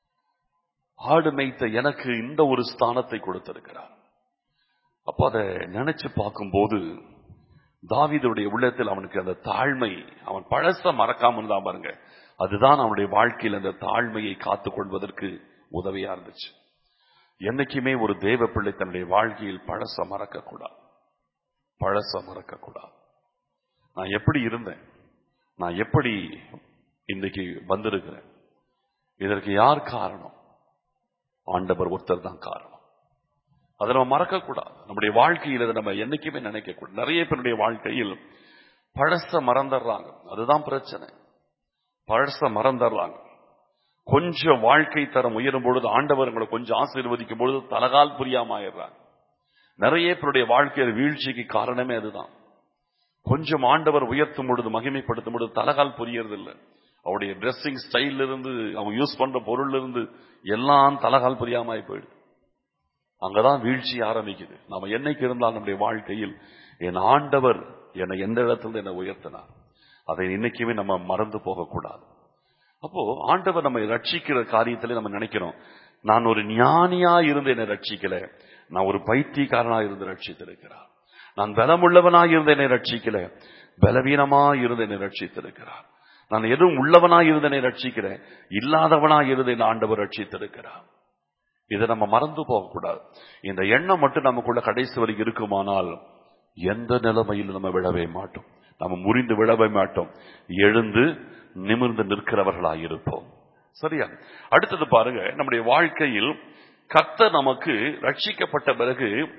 ஆடு மேய்த்த எனக்கு இந்த ஒரு ஸ்தானத்தை கொடுத்திருக்கிறார் அப்போ அதை நினைச்சு பார்க்கும்போது தாவீதுடைய உள்ளத்தில் அவனுக்கு அந்த தாழ்மை அவன் பழச மறக்காம இருந்தான் பாருங்க அதுதான் அவனுடைய வாழ்க்கையில் அந்த தாழ்மையை காத்துக் கொள்வதற்கு உதவியா இருந்துச்சு என்னைக்குமே ஒரு தேவ பிள்ளை தன்னுடைய வாழ்க்கையில் பழச மறக்க கூடாது பழச மறக்க கூடாது நான் எப்படி இருந்தேன் நான் எப்படி இன்னைக்கு வந்திருக்கிறேன் இதற்கு யார் காரணம் ஆண்டவர் ஒருத்தர் தான் காரணம் அதை நம்ம மறக்க கூடாது நம்முடைய வாழ்க்கையில் இதை நம்ம என்னைக்குமே நினைக்க கூடாது நிறைய பேருடைய வாழ்க்கையில் பழச மறந்துடுறாங்க அதுதான் பிரச்சனை பழச மறந்துடுறாங்க கொஞ்சம் வாழ்க்கை தரம் உயரும் பொழுது ஆண்டவர் உங்களை கொஞ்சம் ஆசீர்வதிக்கும் பொழுது தலகால் புரியாம ஆயிடுறாங்க நிறைய பேருடைய வாழ்க்கையில் வீழ்ச்சிக்கு காரணமே அதுதான் கொஞ்சம் ஆண்டவர் உயர்த்தும் பொழுது மகிமைப்படுத்தும் பொழுது தலகால் புரியறது இல்லை அவருடைய ட்ரெஸ்ஸிங் ஸ்டைல் இருந்து அவன் யூஸ் பண்ற பொருள் இருந்து எல்லாம் தலகால் புரியாம ஆகி போயிடுது அங்கதான் வீழ்ச்சி ஆரம்பிக்குது நம்ம என்னைக்கு இருந்தால் நம்முடைய வாழ்க்கையில் என் ஆண்டவர் என்னை எந்த இடத்துல என்னை உயர்த்தினார் அதை இன்னைக்குமே நம்ம மறந்து போகக்கூடாது அப்போ ஆண்டவர் நம்மை ரட்சிக்கிற காரியத்துல நம்ம நினைக்கிறோம் நான் ஒரு ஞானியா இருந்து என்னை ரட்சிக்கல நான் ஒரு பைத்தியக்காரனா இருந்து ரட்சித்திருக்கிறார் நான் பலமுள்ளவனா இருந்து என்னை ரட்சிக்கல பலவீனமா இருந்து என்னை ரட்சித்திருக்கிறார் நான் எதுவும் உள்ளவனா இருந்து என்னை ரட்சிக்கிறேன் இல்லாதவனா இருந்து என்னை ஆண்டவர் ரட்சித்திருக்கிறார் இதை நம்ம மறந்து போகக்கூடாது இந்த எண்ணம் மட்டும் நமக்குள்ள கடைசி வரைக்கும் இருக்குமானால் எந்த நிலைமையில் நம்ம விழவே மாட்டோம் நம்ம முறிந்து விழவே மாட்டோம் எழுந்து நிமிர்ந்து நிற்கிறவர்களாக இருப்போம் சரியா அடுத்தது பாருங்க நம்முடைய வாழ்க்கையில் கர்த்தர் நமக்கு ரட்சிக்கப்பட்ட பிறகு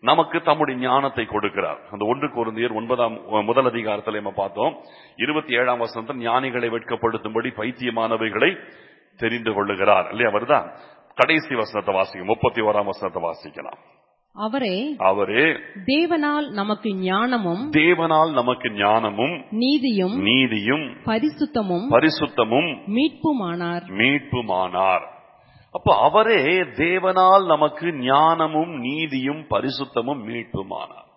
நமக்கு தம்முடைய ஞானத்தை கொடுக்கிறார் அந்த ஒன்று குருந்தியர் ஒன்பதாம் முதல் அதிகாரத்தில் நம்ம பார்த்தோம் இருபத்தி ஏழாம் வசனத்தில் ஞானிகளை வெட்கப்படுத்தும்படி பைத்தியமானவைகளை தெரிந்து கொள்ளுகிறார் இல்லையா வருதா கடைசி வசனத்தை வாசிக்கும் முப்பத்தி ஓராம் வசனத்தை வாசிக்கலாம் அவரே அவரே தேவனால் நமக்கு ஞானமும் தேவனால் நமக்கு ஞானமும் நீதியும் நீதியும் பரிசுத்தமும் பரிசுத்தமும் மீட்புமானார் மீட்புமானார் அப்ப அவரே தேவனால் நமக்கு ஞானமும் நீதியும் பரிசுத்தமும் மீட்புமானார்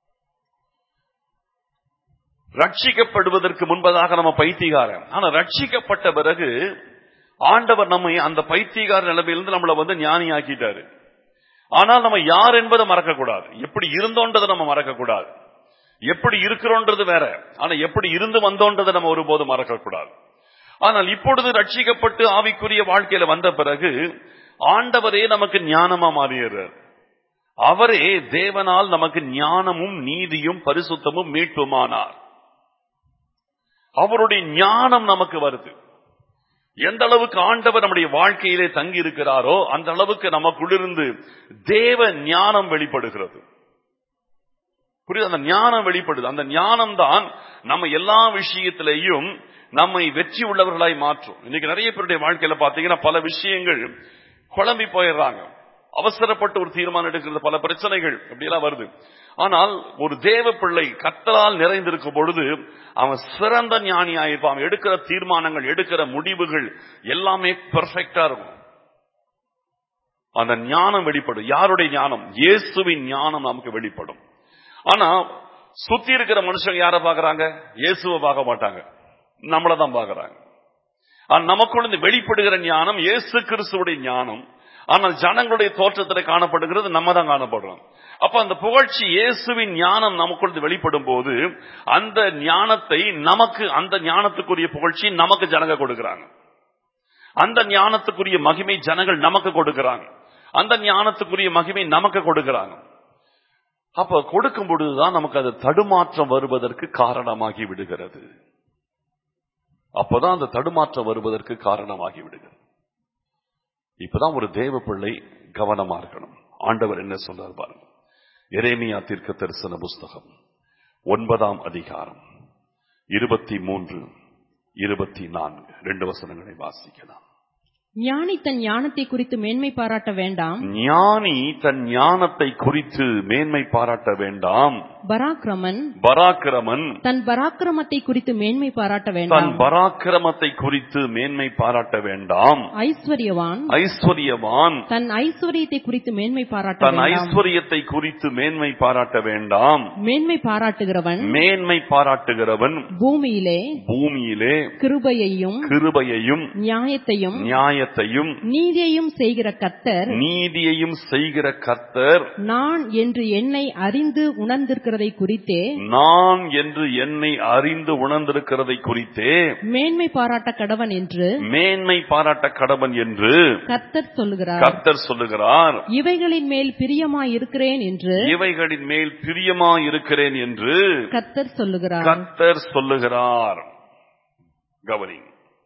ரட்சிக்கப்படுவதற்கு முன்பதாக நம்ம பைத்தியகாரன் ஆனா ரட்சிக்கப்பட்ட பிறகு ஆண்டவர் நம்மை அந்த பைத்தியகார நிலைமையிலிருந்து நம்மளை வந்து ஞானி ஆக்கிட்டாரு ஆனால் நம்ம யார் என்பதை மறக்க கூடாது எப்படி இருந்தோன்றதை நம்ம மறக்க கூடாது எப்படி இருக்கிறோன்றது வேற ஆனா எப்படி இருந்து வந்தோன்றதை நம்ம ஒருபோது மறக்க கூடாது ஆனால் இப்பொழுது ரட்சிக்கப்பட்டு ஆவிக்குரிய வாழ்க்கையில வந்த பிறகு ஆண்டவரே நமக்கு ஞானமா மாறிடுறார் அவரே தேவனால் நமக்கு ஞானமும் நீதியும் பரிசுத்தமும் மீட்புமானார் அவருடைய ஞானம் நமக்கு வருது எந்த அளவுக்கு ஆண்டவர் நம்முடைய வாழ்க்கையிலே தங்கி இருக்கிறாரோ அந்த அளவுக்கு நமக்குள்ளிருந்து தேவ ஞானம் வெளிப்படுகிறது புரியுது அந்த ஞானம் வெளிப்படுது அந்த ஞானம் தான் நம்ம எல்லா விஷயத்திலையும் நம்மை வெற்றி உள்ளவர்களாய் மாற்றும் இன்னைக்கு நிறைய பேருடைய வாழ்க்கையில பாத்தீங்கன்னா பல விஷயங்கள் குழம்பி போயிடுறாங்க அவசரப்பட்டு ஒரு தீர்மானம் எடுக்கிறது பல பிரச்சனைகள் அப்படியெல்லாம் வருது ஆனால் ஒரு தேவ பிள்ளை கத்தலால் நிறைந்திருக்கும் பொழுது அவன் சிறந்த ஞானியாயிருப்பான் அவன் எடுக்கிற தீர்மானங்கள் எடுக்கிற முடிவுகள் எல்லாமே பெர்ஃபெக்டா இருக்கும் அந்த ஞானம் வெளிப்படும் யாருடைய ஞானம் இயேசுவின் ஞானம் நமக்கு வெளிப்படும் ஆனா சுத்தி இருக்கிற மனுஷங்க யார பாக்குறாங்க இயேசுவை பார்க்க மாட்டாங்க நம்மள தான் பாக்குறாங்க நமக்குள்ள இந்த வெளிப்படுகிற ஞானம் இயேசு கிறிஸ்துவுடைய ஞானம் ஆனால் ஜனங்களுடைய தோற்றத்தில் காணப்படுகிறது நம்ம தான் காணப்படுறோம் அப்ப அந்த புகழ்ச்சி இயேசுவின் ஞானம் நமக்குள்ள வெளிப்படும் போது அந்த ஞானத்தை நமக்கு அந்த ஞானத்துக்குரிய புகழ்ச்சி நமக்கு ஜனங்க கொடுக்கிறாங்க அந்த ஞானத்துக்குரிய மகிமை ஜனங்கள் நமக்கு கொடுக்கிறாங்க அந்த ஞானத்துக்குரிய மகிமை நமக்கு கொடுக்கிறாங்க அப்ப கொடுக்கும் பொழுதுதான் நமக்கு அது தடுமாற்றம் வருவதற்கு காரணமாகி விடுகிறது அப்பதான் அந்த தடுமாற்றம் வருவதற்கு காரணமாகி விடுகிறது இப்பதான் ஒரு தேவ பிள்ளை கவனமா இருக்கணும் ஆண்டவர் என்ன சொல்றார் பாருங்க எரேமியா தீர்க்க தரிசன புஸ்தகம் ஒன்பதாம் அதிகாரம் இருபத்தி மூன்று இருபத்தி நான்கு ரெண்டு வசனங்களை வாசிக்கலாம் ஞானி தன் ஞானத்தை குறித்து மேன்மை பாராட்ட வேண்டாம் ஞானி தன் ஞானத்தை குறித்து மேன்மை பாராட்ட வேண்டாம் பராக்கிரமன் பராக்கிரமன் தன் பராக்கிரமத்தை குறித்து மேன்மை பாராட்ட தன் வேண்டாம் பராக்கிரமத்தை குறித்து மேன்மை பாராட்ட வேண்டாம் ஐஸ்வர்யவான் ஐஸ்வர்யவான் தன் ஐஸ்வர்யத்தை குறித்து மேன்மை பாராட்ட தன் வேண்டாம் ஐஸ்வர்யத்தை குறித்து மேன்மை பாராட்ட வேண்டாம் மேன்மை பாராட்டுகிறவன் மேன்மை பாராட்டுகிறவன் பூமியிலே பூமியிலே கிருபையையும் கிருபையையும் நியாயத்தையும் நியாயத்தையும் நீதியையும் செய்கிற கர்த்தர் நீதியையும் செய்கிற கர்த்தர் நான் என்று என்னை அறிந்து உணர்ந்திருக்கிறதை குறித்தே நான் என்று என்னை அறிந்து உணர்ந்திருக்கிறதை குறித்தே மேன்மை பாராட்ட கடவன் என்று மேன்மை பாராட்ட கடவன் என்று கர்த்தர் சொல்லுகிறார் கர்த்தர் சொல்லுகிறார் இவைகளின் மேல் பிரியமாய் இருக்கிறேன் என்று இவைகளின் மேல் பிரியமா இருக்கிறேன் என்று கர்த்தர் சொல்லுகிறார் கர்த்தர் சொல்லுகிறார் கவனி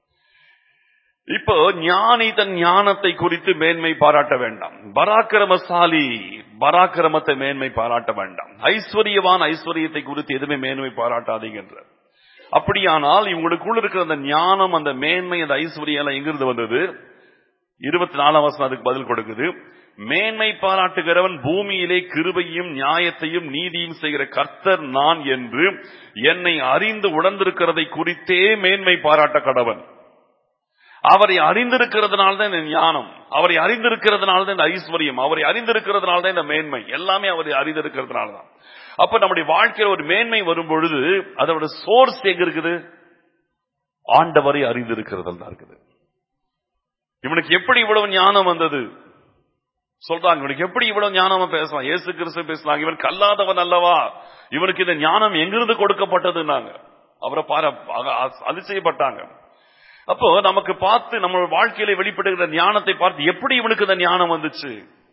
இப்போ ஞானி தன் ஞானத்தை குறித்து மேன்மை பாராட்ட வேண்டாம் பராக்கிரமசாலி பராக்கிரமத்தை மேன்மை பாராட்ட வேண்டாம் ஐஸ்வர்யவான் ஐஸ்வர்யத்தை குறித்து எதுவுமே மேன்மை பாராட்டாதீங்கன்ற அப்படியானால் இவங்களுக்குள்ள இருக்கிற அந்த ஞானம் அந்த மேன்மை அந்த ஐஸ்வர்யம் எல்லாம் எங்கிருந்து வந்தது இருபத்தி நாலாம் வருஷம் அதுக்கு பதில் கொடுக்குது மேன்மை பாராட்டுகிறவன் பூமியிலே கிருபையும் நியாயத்தையும் நீதியும் செய்கிற கர்த்தர் நான் என்று என்னை அறிந்து உணர்ந்திருக்கிறதை குறித்தே மேன்மை பாராட்ட கடவன் அவரை அறிந்திருக்கிறதுனால தான் இந்த ஞானம் அவரை அறிந்திருக்கிறதுனால தான் இந்த ஐஸ்வர்யம் அவரை அறிந்திருக்கிறதுனால தான் இந்த மேன்மை எல்லாமே அவரை அறிந்திருக்கிறதுனால தான் அப்ப நம்முடைய வாழ்க்கையில் ஒரு மேன்மை வரும் பொழுது அதோட சோர்ஸ் எங்க இருக்குது ஆண்டவரை அறிந்திருக்கிறது தான் இருக்குது இவனுக்கு எப்படி இவ்வளவு ஞானம் வந்தது சொல்றாங்க இவனுக்கு எப்படி இவ்வளவு ஞானமா பேசலாம் இயேசு கிறிஸ்து பேசலாம் இவன் கல்லாதவன் அல்லவா இவனுக்கு இந்த ஞானம் எங்கிருந்து கொடுக்கப்பட்டதுன்னாங்க அவரை பார அதிசயப்பட்டாங்க அப்போ நமக்கு பார்த்து நம்ம வாழ்க்கையில வெளிப்படுகிற ஞானத்தை பார்த்து எப்படி இவனுக்கு இந்த ஞானம் வந்துச்சு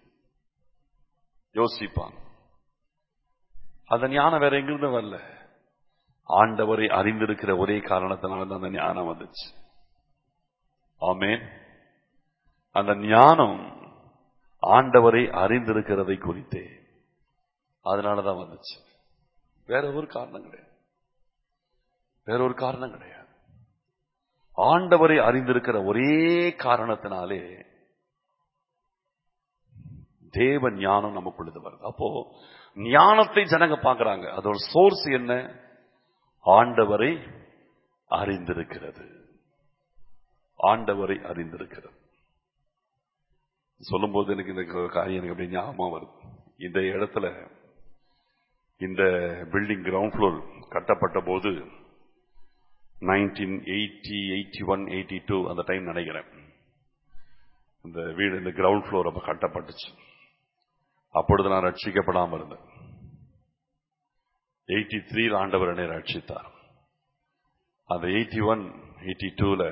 யோசிப்பான் அந்த ஞானம் வேற எங்கிருந்து வரல ஆண்டவரை அறிந்திருக்கிற ஒரே காரணத்தினால தான் அந்த ஞானம் வந்துச்சு ஆமேன் அந்த ஞானம் ஆண்டவரை அறிந்திருக்கிறதை குறித்தே அதனாலதான் வந்துச்சு வேற ஒரு காரணம் கிடையாது வேற ஒரு காரணம் கிடையாது ஆண்டவரை அறிந்திருக்கிற ஒரே காரணத்தினாலே தேவ ஞானம் நமக்குள்ளது வருது அப்போ ஞானத்தை ஜனங்க பார்க்கறாங்க அதோட சோர்ஸ் என்ன ஆண்டவரை அறிந்திருக்கிறது ஆண்டவரை அறிந்திருக்கிறது சொல்லும்போது எனக்கு இந்த காரியம் எனக்கு அப்படி ஞாபகம் வருது இந்த இடத்துல இந்த பில்டிங் கிரவுண்ட் ஃப்ளோர் கட்டப்பட்ட போது nineteen eighty eighty one eighty two அந்த டைம் நினைக்கிறேன் இந்த வீடு இந்த கிரவுண்ட் ஃப்ளோர் அப்ப கட்டப்பட்டுச்சு அப்பொழுது நான் ரட்சிக்கப்படாமல் இருந்தேன் எயிட்டி த்ரீ ஆண்டவர் என்னை ரட்சித்தார் அந்த எயிட்டி ஒன் எயிட்டி டூல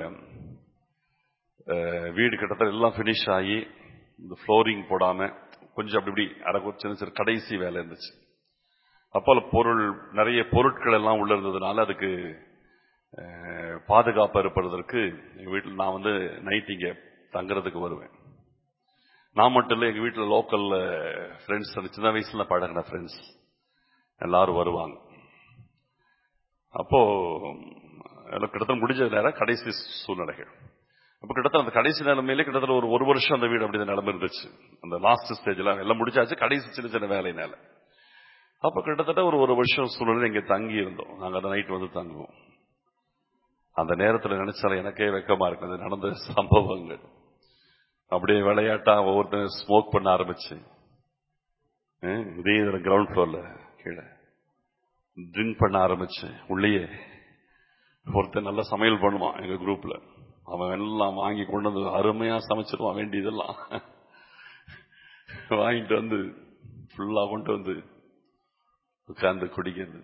வீடு கிட்டத்தட்ட எல்லாம் ஃபினிஷ் ஆகி இந்த ஃப்ளோரிங் போடாம கொஞ்சம் அப்படி இப்படி அரை சின்ன சின்ன கடைசி வேலை இருந்துச்சு அப்போ பொருள் நிறைய பொருட்கள் எல்லாம் உள்ள இருந்ததுனால அதுக்கு அஹ், பாதுகாப்பா இருப்பதற்கு எங்க வீட்டில் நான் வந்து நைட் இங்க தங்குறதுக்கு வருவேன் நான் மட்டும் இல்லை எங்க வீட்டில் லோக்கல்ல ஃப்ரெண்ட்ஸ் சின்ன வயசுல பழகின ஃப்ரெண்ட்ஸ் எல்லாரும் வருவாங்க அப்போ எல்லாம் கிட்டத்தட்ட முடிஞ்ச நேரம் கடைசி சூழ்நிலைகள் அப்ப கிட்டத்தட்ட அந்த கடைசி நிலைமையில கிட்டத்தட்ட ஒரு ஒரு வருஷம் அந்த வீடு அப்படி நிலைமை இருந்துச்சு அந்த லாஸ்ட் ஸ்டேஜ்ல எல்லாம் முடிச்சாச்சு கடைசி சின்ன சின்ன வேலையினால அப்ப கிட்டத்தட்ட ஒரு ஒரு வருஷம் சூழ்நிலை இங்க தங்கி இருந்தோம் நாங்க அந்த நைட் வந்து தங்குவோம் அந்த நேரத்துல நினைச்சாலும் எனக்கே வெக்கமா இருக்கு அது நடந்த சம்பவங்கள் அப்படியே விளையாட்டா ஒவ்வொருத்தரும் ஸ்மோக் பண்ண ஆரம்பிச்சு அஹ் இதே கிரவுண்ட் ஃப்ளோர்ல கீழே ட்ரிங்க் பண்ண ஆரம்பிச்சு உள்ளேயே ஒருத்தன் நல்லா சமையல் பண்ணுவான் எங்க குரூப்ல அவன் எல்லாம் வாங்கி கொண்டு வந்து அருமையா சமைச்சிருவான் வேண்டியதெல்லாம் வாங்கிட்டு வந்து ஃபுல்லா கொண்டு வந்து உட்கார்ந்து குடிக்கிறது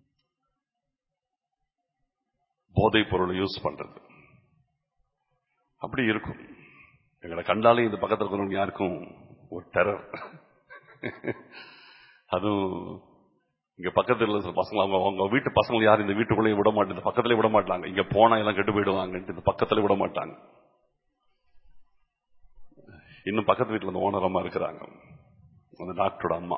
போதைப் பொருளை யூஸ் பண்றது அப்படி இருக்கும் எங்களை கண்டாலே இந்த பக்கத்துல இருக்கிறவங்க யாருக்கும் ஒரு டெரர் அதுவும் இங்க பக்கத்துல இருக்கிற பசங்க அவங்க அவங்க வீட்டு பசங்க யாரும் இந்த வீட்டுக்குள்ளேயே விட மாட்டாங்க இந்த பக்கத்துல விட மாட்டாங்க இங்க போனா எல்லாம் கெட்டு போயிடுவாங்கன்ட்டு இந்த பக்கத்துல விட மாட்டாங்க இன்னும் பக்கத்து வீட்டுல இந்த ஓனர் அம்மா இருக்கிறாங்க அந்த டாக்டரோட அம்மா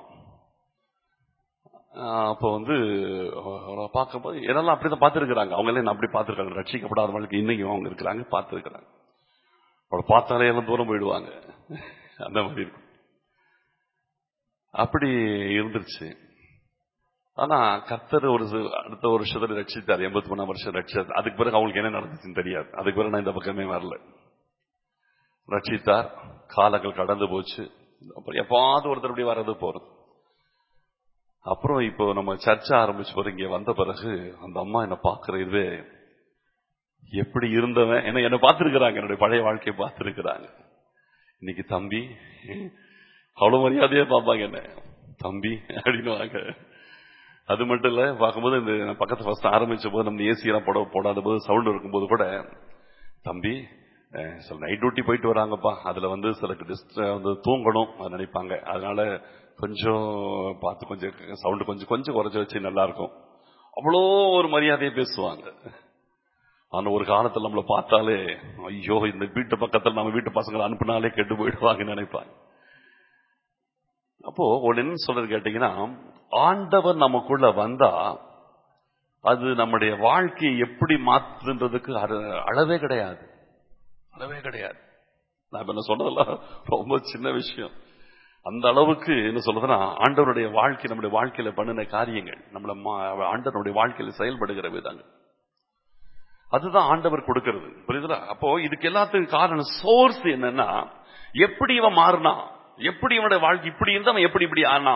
ஆஹ் அப்போ வந்து அவரை பார்க்கும்போது என்னெல்லாம் அப்படிதான் பார்த்துருக்குறாங்க அவங்க எல்லாம் என்ன அப்படி பார்த்துருக்காங்க ரட்சிக்கப்படாத வாழ்க்கை இன்னைக்கும் அவங்க இருக்கிறாங்க பார்த்துருக்குறாங்க அவளை பார்த்தாலே எல்லாம் தூரம் போயிடுவாங்க அந்த மாதிரி இருக்கும் அப்படி இருந்துருச்சு ஆனா கர்த்தர் ஒரு சு- அடுத்த ஒரு வருஷத்துல ரட்சித்தார் எண்பத்தி மூணாம் வருஷம் ரட்சித்தார் அதுக்கு பிறகு அவங்களுக்கு என்ன நடந்துச்சுன்னு தெரியாது அதுக்கு பிறகு நான் இந்த பக்கமே வரல ரட்சித்தார் காலங்கள் கடந்து போச்சு அப்புறம் எப்பாவது ஒருத்தர் இப்படி வர்றது போறது அப்புறம் இப்போ நம்ம சர்ச்சை ஆரம்பிச்ச பிறகு இங்க வந்த பிறகு அந்த அம்மா என்ன பாக்குற இதுவே எப்படி இருந்தவன் என்ன என்ன பார்த்திருக்கிறாங்க என்னுடைய பழைய வாழ்க்கையை பார்த்திருக்கிறாங்க இன்னைக்கு தம்பி அவ்வளவு மரியாதையா பார்ப்பாங்க என்ன தம்பி அப்படின்னு அது மட்டும் இல்ல பார்க்கும்போது இந்த நான் பக்கத்து ஃபர்ஸ்ட் ஆரம்பிச்ச போது நம்ம ஏசி எல்லாம் போட போடாத போது சவுண்ட் இருக்கும்போது கூட தம்பி அஹ், சில நைட் டியூட்டி போயிட்டு வராங்கப்பா அதுல வந்து சில டிஸ்ட் வந்து தூங்கணும் அது நினைப்பாங்க அதனால கொஞ்சம் பார்த்து கொஞ்சம் சவுண்ட் கொஞ்சம் கொஞ்சம் குறைச்சு வச்சு நல்லா இருக்கும் அவ்வளோ ஒரு மரியாதையை பேசுவாங்க ஆனா ஒரு காலத்துல நம்மள பார்த்தாலே ஐயோ இந்த வீட்டு பக்கத்துல நம்ம வீட்டு பசங்களை அனுப்புனாலே கெட்டு போயிடுவாங்கன்னு நினைப்பாங்க அப்போ ஒன்னு என்ன சொல்றது கேட்டீங்கன்னா ஆண்டவர் நமக்குள்ள வந்தா அது நம்முடைய வாழ்க்கையை எப்படி மாத்துன்றதுக்கு அற- அளவே கிடையாது அளவே கிடையாது நான் இப்ப என்ன சொன்னதெல்லாம் ரொம்ப சின்ன விஷயம் அந்த அளவுக்கு என்ன சொல்றதுன்னா ஆண்டவருடைய வாழ்க்கை நம்முடைய வாழ்க்கையில பண்ணின காரியங்கள் நம்மள மா- ஆண்டவருடைய வாழ்க்கையில செயல்படுகிற விதங்கள் அதுதான் ஆண்டவர் கொடுக்கிறது புரியுதுல அப்போ இதுக்கு எல்லாத்துக்கும் காரணம் சோர்ஸ் என்னன்னா எப்படி இவன் மாறினா எப்படி இவனுடைய வாழ்க்கை இப்படி இருந்தவன் எப்படி இப்படி ஆனா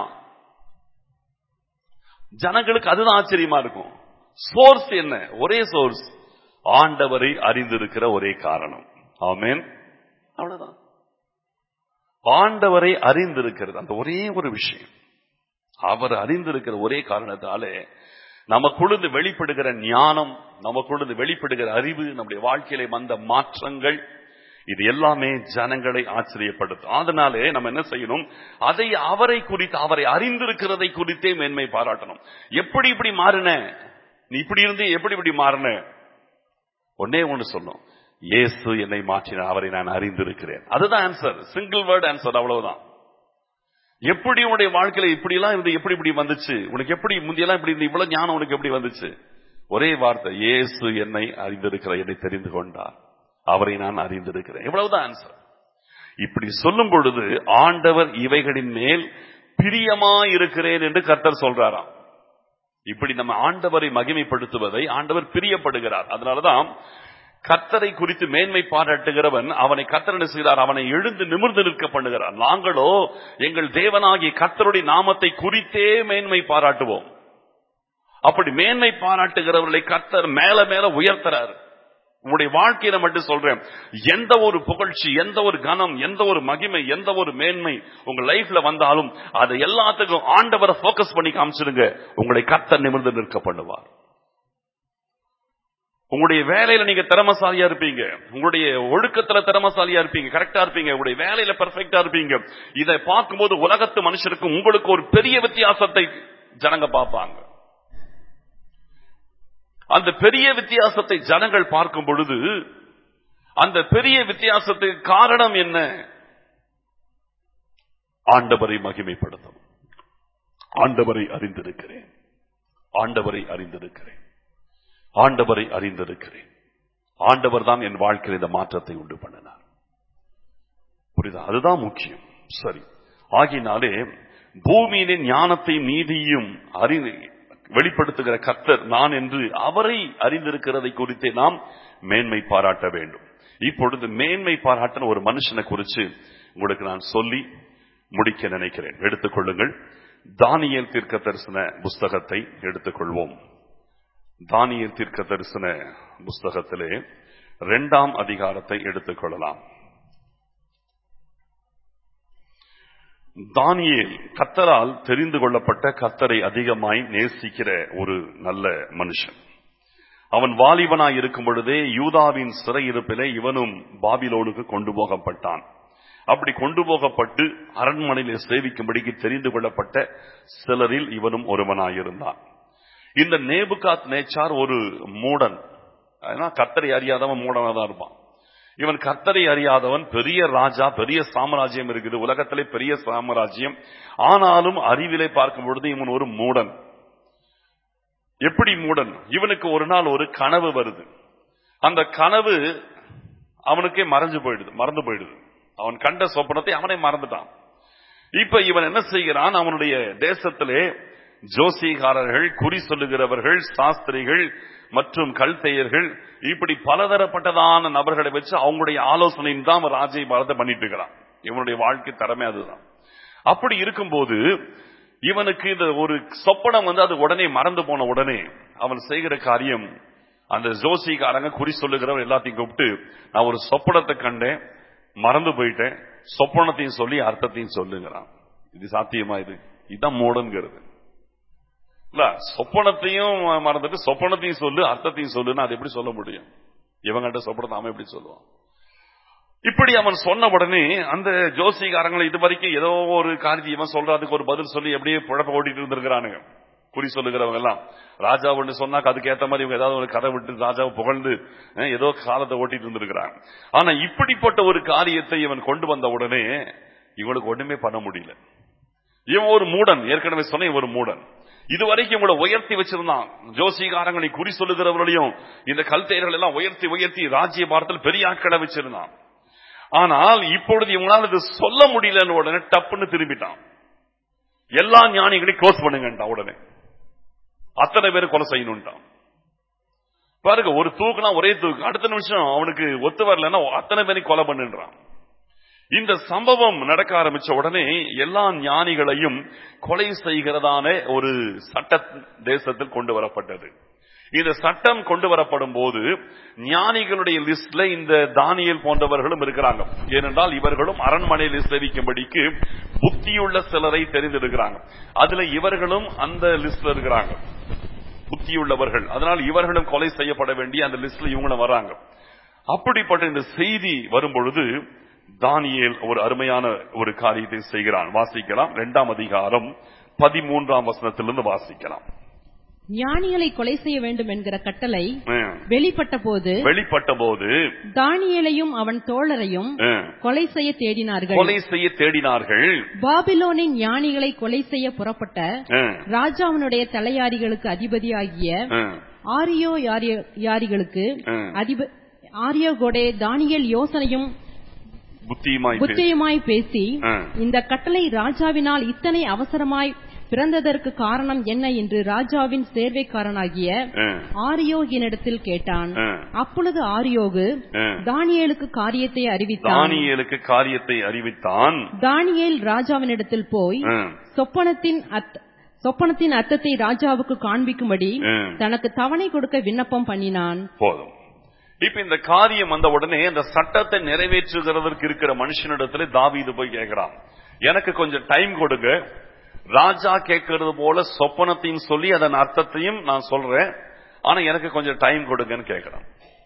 ஜனங்களுக்கு அதுதான் ஆச்சரியமா இருக்கும் சோர்ஸ் என்ன ஒரே சோர்ஸ் ஆண்டவரை அறிந்திருக்கிற ஒரே காரணம் ஆமென் அவ்வளவுதான் ஆண்டவரை அறிந்திருக்கிறது அந்த ஒரே ஒரு விஷயம் அவர் அறிந்திருக்கிற ஒரே காரணத்தாலே நமக்குள்ளது வெளிப்படுகிற ஞானம் நமக்குள்ளது வெளிப்படுகிற அறிவு நம்முடைய வாழ்க்கையில வந்த மாற்றங்கள் இது எல்லாமே ஜனங்களை ஆச்சரியப்படுத்தும் அதனாலே நம்ம என்ன செய்யணும் அதை அவரை குறித்து அவரை அறிந்திருக்கிறதை குறித்தே மேன்மை பாராட்டணும் எப்படி இப்படி மாறின நீ இப்படி இருந்து எப்படி இப்படி மாறின ஒன்னே ஒண்ணு சொல்லும் இயேசு என்னை மாற்றினார் அவரை நான் அறிந்திருக்கிறேன் அதுதான் ஆன்சர் சிங்கிள் வேர்ட் ஆன்சர் அவ்வளவுதான் எப்படி உன்னுடைய வாழ்க்கையில இப்படி எல்லாம் இருந்து எப்படி இப்படி வந்துச்சு உனக்கு எப்படி முந்தியெல்லாம் இப்படி இருந்து இவ்வளவு ஞானம் உனக்கு எப்படி வந்துச்சு ஒரே வார்த்தை இயேசு என்னை அறிந்திருக்கிற என்னை தெரிந்து கொண்டார் அவரை நான் அறிந்திருக்கிறேன் இவ்வளவுதான் ஆன்சர் இப்படி சொல்லும் பொழுது ஆண்டவர் இவைகளின் மேல் பிரியமா இருக்கிறேன் என்று கர்த்தர் சொல்றாராம் இப்படி நம்ம ஆண்டவரை மகிமைப்படுத்துவதை ஆண்டவர் பிரியப்படுகிறார் அதனாலதான் கர்த்தரை குறித்து மேன்மை பாராட்டுகிறவன் அவனை கர்த்தர் என்ன செய்கிறார் அவனை எழுந்து நிமிர்ந்து நிற்க பண்ணுகிறார் நாங்களோ எங்கள் தேவனாகிய கர்த்தருடைய நாமத்தை குறித்தே மேன்மை பாராட்டுவோம் அப்படி மேன்மை பாராட்டுகிறவர்களை கர்த்தர் மேல மேல உயர்த்துறாரு உங்களுடைய வாழ்க்கையில மட்டும் சொல்றேன் எந்த ஒரு புகழ்ச்சி எந்த ஒரு கனம் எந்த ஒரு மகிமை எந்த ஒரு மேன்மை உங்க லைஃப்ல வந்தாலும் அதை எல்லாத்துக்கும் ஆண்டவரை போக்கஸ் பண்ணி காமிச்சிருங்க உங்களை கர்த்தர் நிமிர்ந்து நிற்க பண்ணுவார் உங்களுடைய வேலையில நீங்க திறமசாலியா இருப்பீங்க உங்களுடைய ஒழுக்கத்துல திறமசாலியா இருப்பீங்க கரெக்டா இருப்பீங்க உங்களுடைய வேலையில பெர்ஃபெக்டா இருப்பீங்க இதை பார்க்கும்போது உலகத்து மனுஷருக்கு உங்களுக்கு ஒரு பெரிய வித்தியாசத்தை ஜனங்க பார்ப்பாங்க அந்த பெரிய வித்தியாசத்தை ஜனங்கள் பார்க்கும் பொழுது அந்த பெரிய வித்தியாசத்துக்கு காரணம் என்ன ஆண்டவரை மகிமைப்படுத்தும் ஆண்டவரை அறிந்திருக்கிறேன் ஆண்டவரை அறிந்திருக்கிறேன் ஆண்டவரை அறிந்திருக்கிறேன் ஆண்டவர் தான் என் வாழ்க்கையில் இந்த மாற்றத்தை உண்டு பண்ணினார் புரியுதா அதுதான் முக்கியம் சரி ஆகினாலே பூமியின் ஞானத்தை நீதியும் அறி வெளிப்படுத்துகிற கர்த்தர் நான் என்று அவரை அறிந்திருக்கிறதை குறித்தே நாம் மேன்மை பாராட்ட வேண்டும் இப்பொழுது மேன்மை பாராட்டின ஒரு மனுஷனை குறித்து உங்களுக்கு நான் சொல்லி முடிக்க நினைக்கிறேன் எடுத்துக்கொள்ளுங்கள் தானியல் தீர்க்க தரிசன புஸ்தகத்தை எடுத்துக்கொள்வோம் தானியல் தீர்க்க தரிசன புஸ்தகத்திலே இரண்டாம் அதிகாரத்தை எடுத்துக்கொள்ளலாம் தானியேல் கத்தரால் தெரிந்து கொள்ளப்பட்ட கத்தரை அதிகமாய் நேசிக்கிற ஒரு நல்ல மனுஷன் அவன் வாலிபனாய் இருக்கும் பொழுதே யூதாவின் சிறையிருப்பிலே இவனும் பாபிலோனுக்கு கொண்டு போகப்பட்டான் அப்படி கொண்டு போகப்பட்டு அரண்மனையிலே சேவிக்கும்படிக்கு தெரிந்து கொள்ளப்பட்ட சிலரில் இவனும் ஒருவனாயிருந்தான் இந்த நேபுகாத் நேச்சார் ஒரு மூடன் கத்தரை அறியாதவன் மூடனா தான் இருப்பான் இவன் கர்த்தரை அறியாதவன் பெரிய ராஜா பெரிய சாம்ராஜ்யம் இருக்குது உலகத்திலே பெரிய சாம்ராஜ்யம் ஆனாலும் அறிவிலை பார்க்கும் பொழுது இவன் ஒரு மூடன் எப்படி மூடன் இவனுக்கு ஒரு நாள் ஒரு கனவு வருது அந்த கனவு அவனுக்கே மறைஞ்சு போயிடுது மறந்து போயிடுது அவன் கண்ட சொப்பனத்தை அவனே மறந்துட்டான் இப்ப இவன் என்ன செய்கிறான் அவனுடைய தேசத்திலே ஜோசிகாரர்கள் குறி சொல்லுகிறவர்கள் சாஸ்திரிகள் மற்றும் கல்தையர்கள் இப்படி பலதரப்பட்டதான நபர்களை வச்சு அவங்களுடைய ஆலோசனையின் தான் ராஜ்ய பாரத்தை பண்ணிட்டு இருக்கிறான் இவனுடைய வாழ்க்கை திறமை அதுதான் அப்படி இருக்கும்போது இவனுக்கு இந்த ஒரு சொப்பனம் வந்து அது உடனே மறந்து போன உடனே அவன் செய்கிற காரியம் அந்த ஜோசிக்காரங்க குறி சொல்லுகிறவர் எல்லாத்தையும் கூப்பிட்டு நான் ஒரு சொப்பனத்தை கண்டேன் மறந்து போயிட்டேன் சொப்பனத்தையும் சொல்லி அர்த்தத்தையும் சொல்லுங்கிறான் இது சாத்தியமா இது இதுதான் மூடன்கிறது இல்ல சொப்பனத்தையும் மறந்துட்டு சொப்பனத்தையும் சொல்லு அர்த்தத்தையும் சொல்லுன்னு அது எப்படி சொல்ல முடியும் இவங்கிட்ட சொப்பனத்தை அவன் எப்படி சொல்லுவான் இப்படி அவன் சொன்ன உடனே அந்த ஜோசிகாரங்களை இது வரைக்கும் ஏதோ ஒரு காரியத்தை இவன் சொல்றதுக்கு ஒரு பதில் சொல்லி எப்படியே குழப்ப ஓட்டிட்டு இருந்திருக்கிறானுங்க குறி சொல்லுகிறவங்க எல்லாம் ராஜா ஒண்ணு சொன்னாக்க அதுக்கு ஏத்த மாதிரி இவங்க ஏதாவது ஒரு கதை விட்டு ராஜாவை புகழ்ந்து ஏதோ காலத்தை ஓட்டிட்டு இருந்திருக்கிறாங்க ஆனா இப்படிப்பட்ட ஒரு காரியத்தை இவன் கொண்டு வந்த உடனே இவனுக்கு ஒண்ணுமே பண்ண முடியல இவன் ஒரு மூடன் ஏற்கனவே சொன்ன ஒரு மூடன் இதுவரைக்கும் இவங்களை உயர்த்தி வச்சிருந்தான் ஜோசிகாரங்களை குறி சொல்லுகிறவர்களையும் இந்த கல்தையர்கள் எல்லாம் உயர்த்தி உயர்த்தி ராஜ்ய பாரத்தில் பெரிய ஆட்களை வச்சிருந்தான் ஆனால் இப்பொழுது இவங்களால இது சொல்ல முடியலன்னு உடனே டப்புன்னு திரும்பிட்டான் எல்லா ஞானிகளையும் க்ளோஸ் பண்ணுங்கண்டா உடனே அத்தனை பேர் கொலை செய்யணும்ட்டான் பாருங்க ஒரு தூக்குனா ஒரே தூக்கு அடுத்த நிமிஷம் அவனுக்கு ஒத்து வரலன்னா அத்தனை பேரையும் கொலை பண்ணுன்றான் இந்த சம்பவம் நடக்க ஆரம்பிச்ச உடனே எல்லா ஞானிகளையும் கொலை செய்கிறதான ஒரு சட்ட தேசத்தில் கொண்டு வரப்பட்டது இந்த சட்டம் கொண்டு வரப்படும் போது ஞானிகளுடைய லிஸ்ட்ல இந்த தானியல் போன்றவர்களும் இருக்கிறாங்க ஏனென்றால் இவர்களும் அரண்மனையில் சேவிக்கும்படிக்கு புத்தியுள்ள சிலரை தெரிந்தெடுக்கிறாங்க அதுல இவர்களும் அந்த லிஸ்ட்ல இருக்கிறாங்க புத்தியுள்ளவர்கள் அதனால் இவர்களும் கொலை செய்யப்பட வேண்டிய அந்த லிஸ்ட்ல இவங்களும் வராங்க அப்படிப்பட்ட இந்த செய்தி வரும் பொழுது தானியேல் ஒரு அருமையான ஒரு காரியத்தை செய்கிறான் வாசிக்கலாம் இரண்டாம் அதிகாரம் பதிமூன்றாம் வசனத்திலிருந்து வாசிக்கலாம் ஞானிகளை கொலை செய்ய வேண்டும் என்கிற கட்டளை ம். வெளிப்பட்ட போது வெளிப்பட்ட போது தானியேலையும் அவன் தோழரையும் ம், கொலை செய்ய தேடினார்கள் கொலை செய்ய தேடினார்கள் பாபிலோனின் ஞானிகளை கொலை செய்ய புறப்பட்ட ம், ராஜாவினுடைய தலையாரிகளுக்கு அதிபதியாகிய ம், ஆரியோ யாரி- யாரிகளுக்கு ம். அதிப ஆரியோகோடே தானியேல் யோசனையும் புத்தியுமாய் பேசி- புத்தியுமாய் பேசி ம். இந்த கட்டளை ராஜாவினால் இத்தனை அவசரமாய் பிறந்ததற்கு காரணம் என்ன என்று ராஜாவின் சேர்வைக்காரனாகிய ம், ஆரியோகினிடத்தில் கேட்டான் ம், அப்பொழுது ஆரியோகு ம். தானியேலுக்கு காரியத்தை அறிவித்தான் தானியேலுக்கு காரியத்தை அறிவித்தான் தானியேல் ராஜாவினிடத்தில் போய் ம், சொப்பனத்தின் அர்த்த- சொப்பனத்தின் அர்த்தத்தை ராஜாவுக்கு காண்பிக்கும்படி ம். தனக்கு தவணை கொடுக்க விண்ணப்பம் பண்ணினான் போதும் இப்ப இந்த காரியம் வந்த உடனே இந்த சட்டத்தை நிறைவேற்றுகிறதற்கு இருக்கிற மனுஷனிடத்துல தாவீது போய் கேட்கிறான் எனக்கு கொஞ்சம் டைம் கொடுங்க ராஜா கேட்கறது போல சொப்பனத்தையும் சொல்லி அதன் அர்த்தத்தையும் நான் சொல்றேன் ஆனா எனக்கு கொஞ்சம் டைம் கொடுங்கன்னு கேட்கிறான்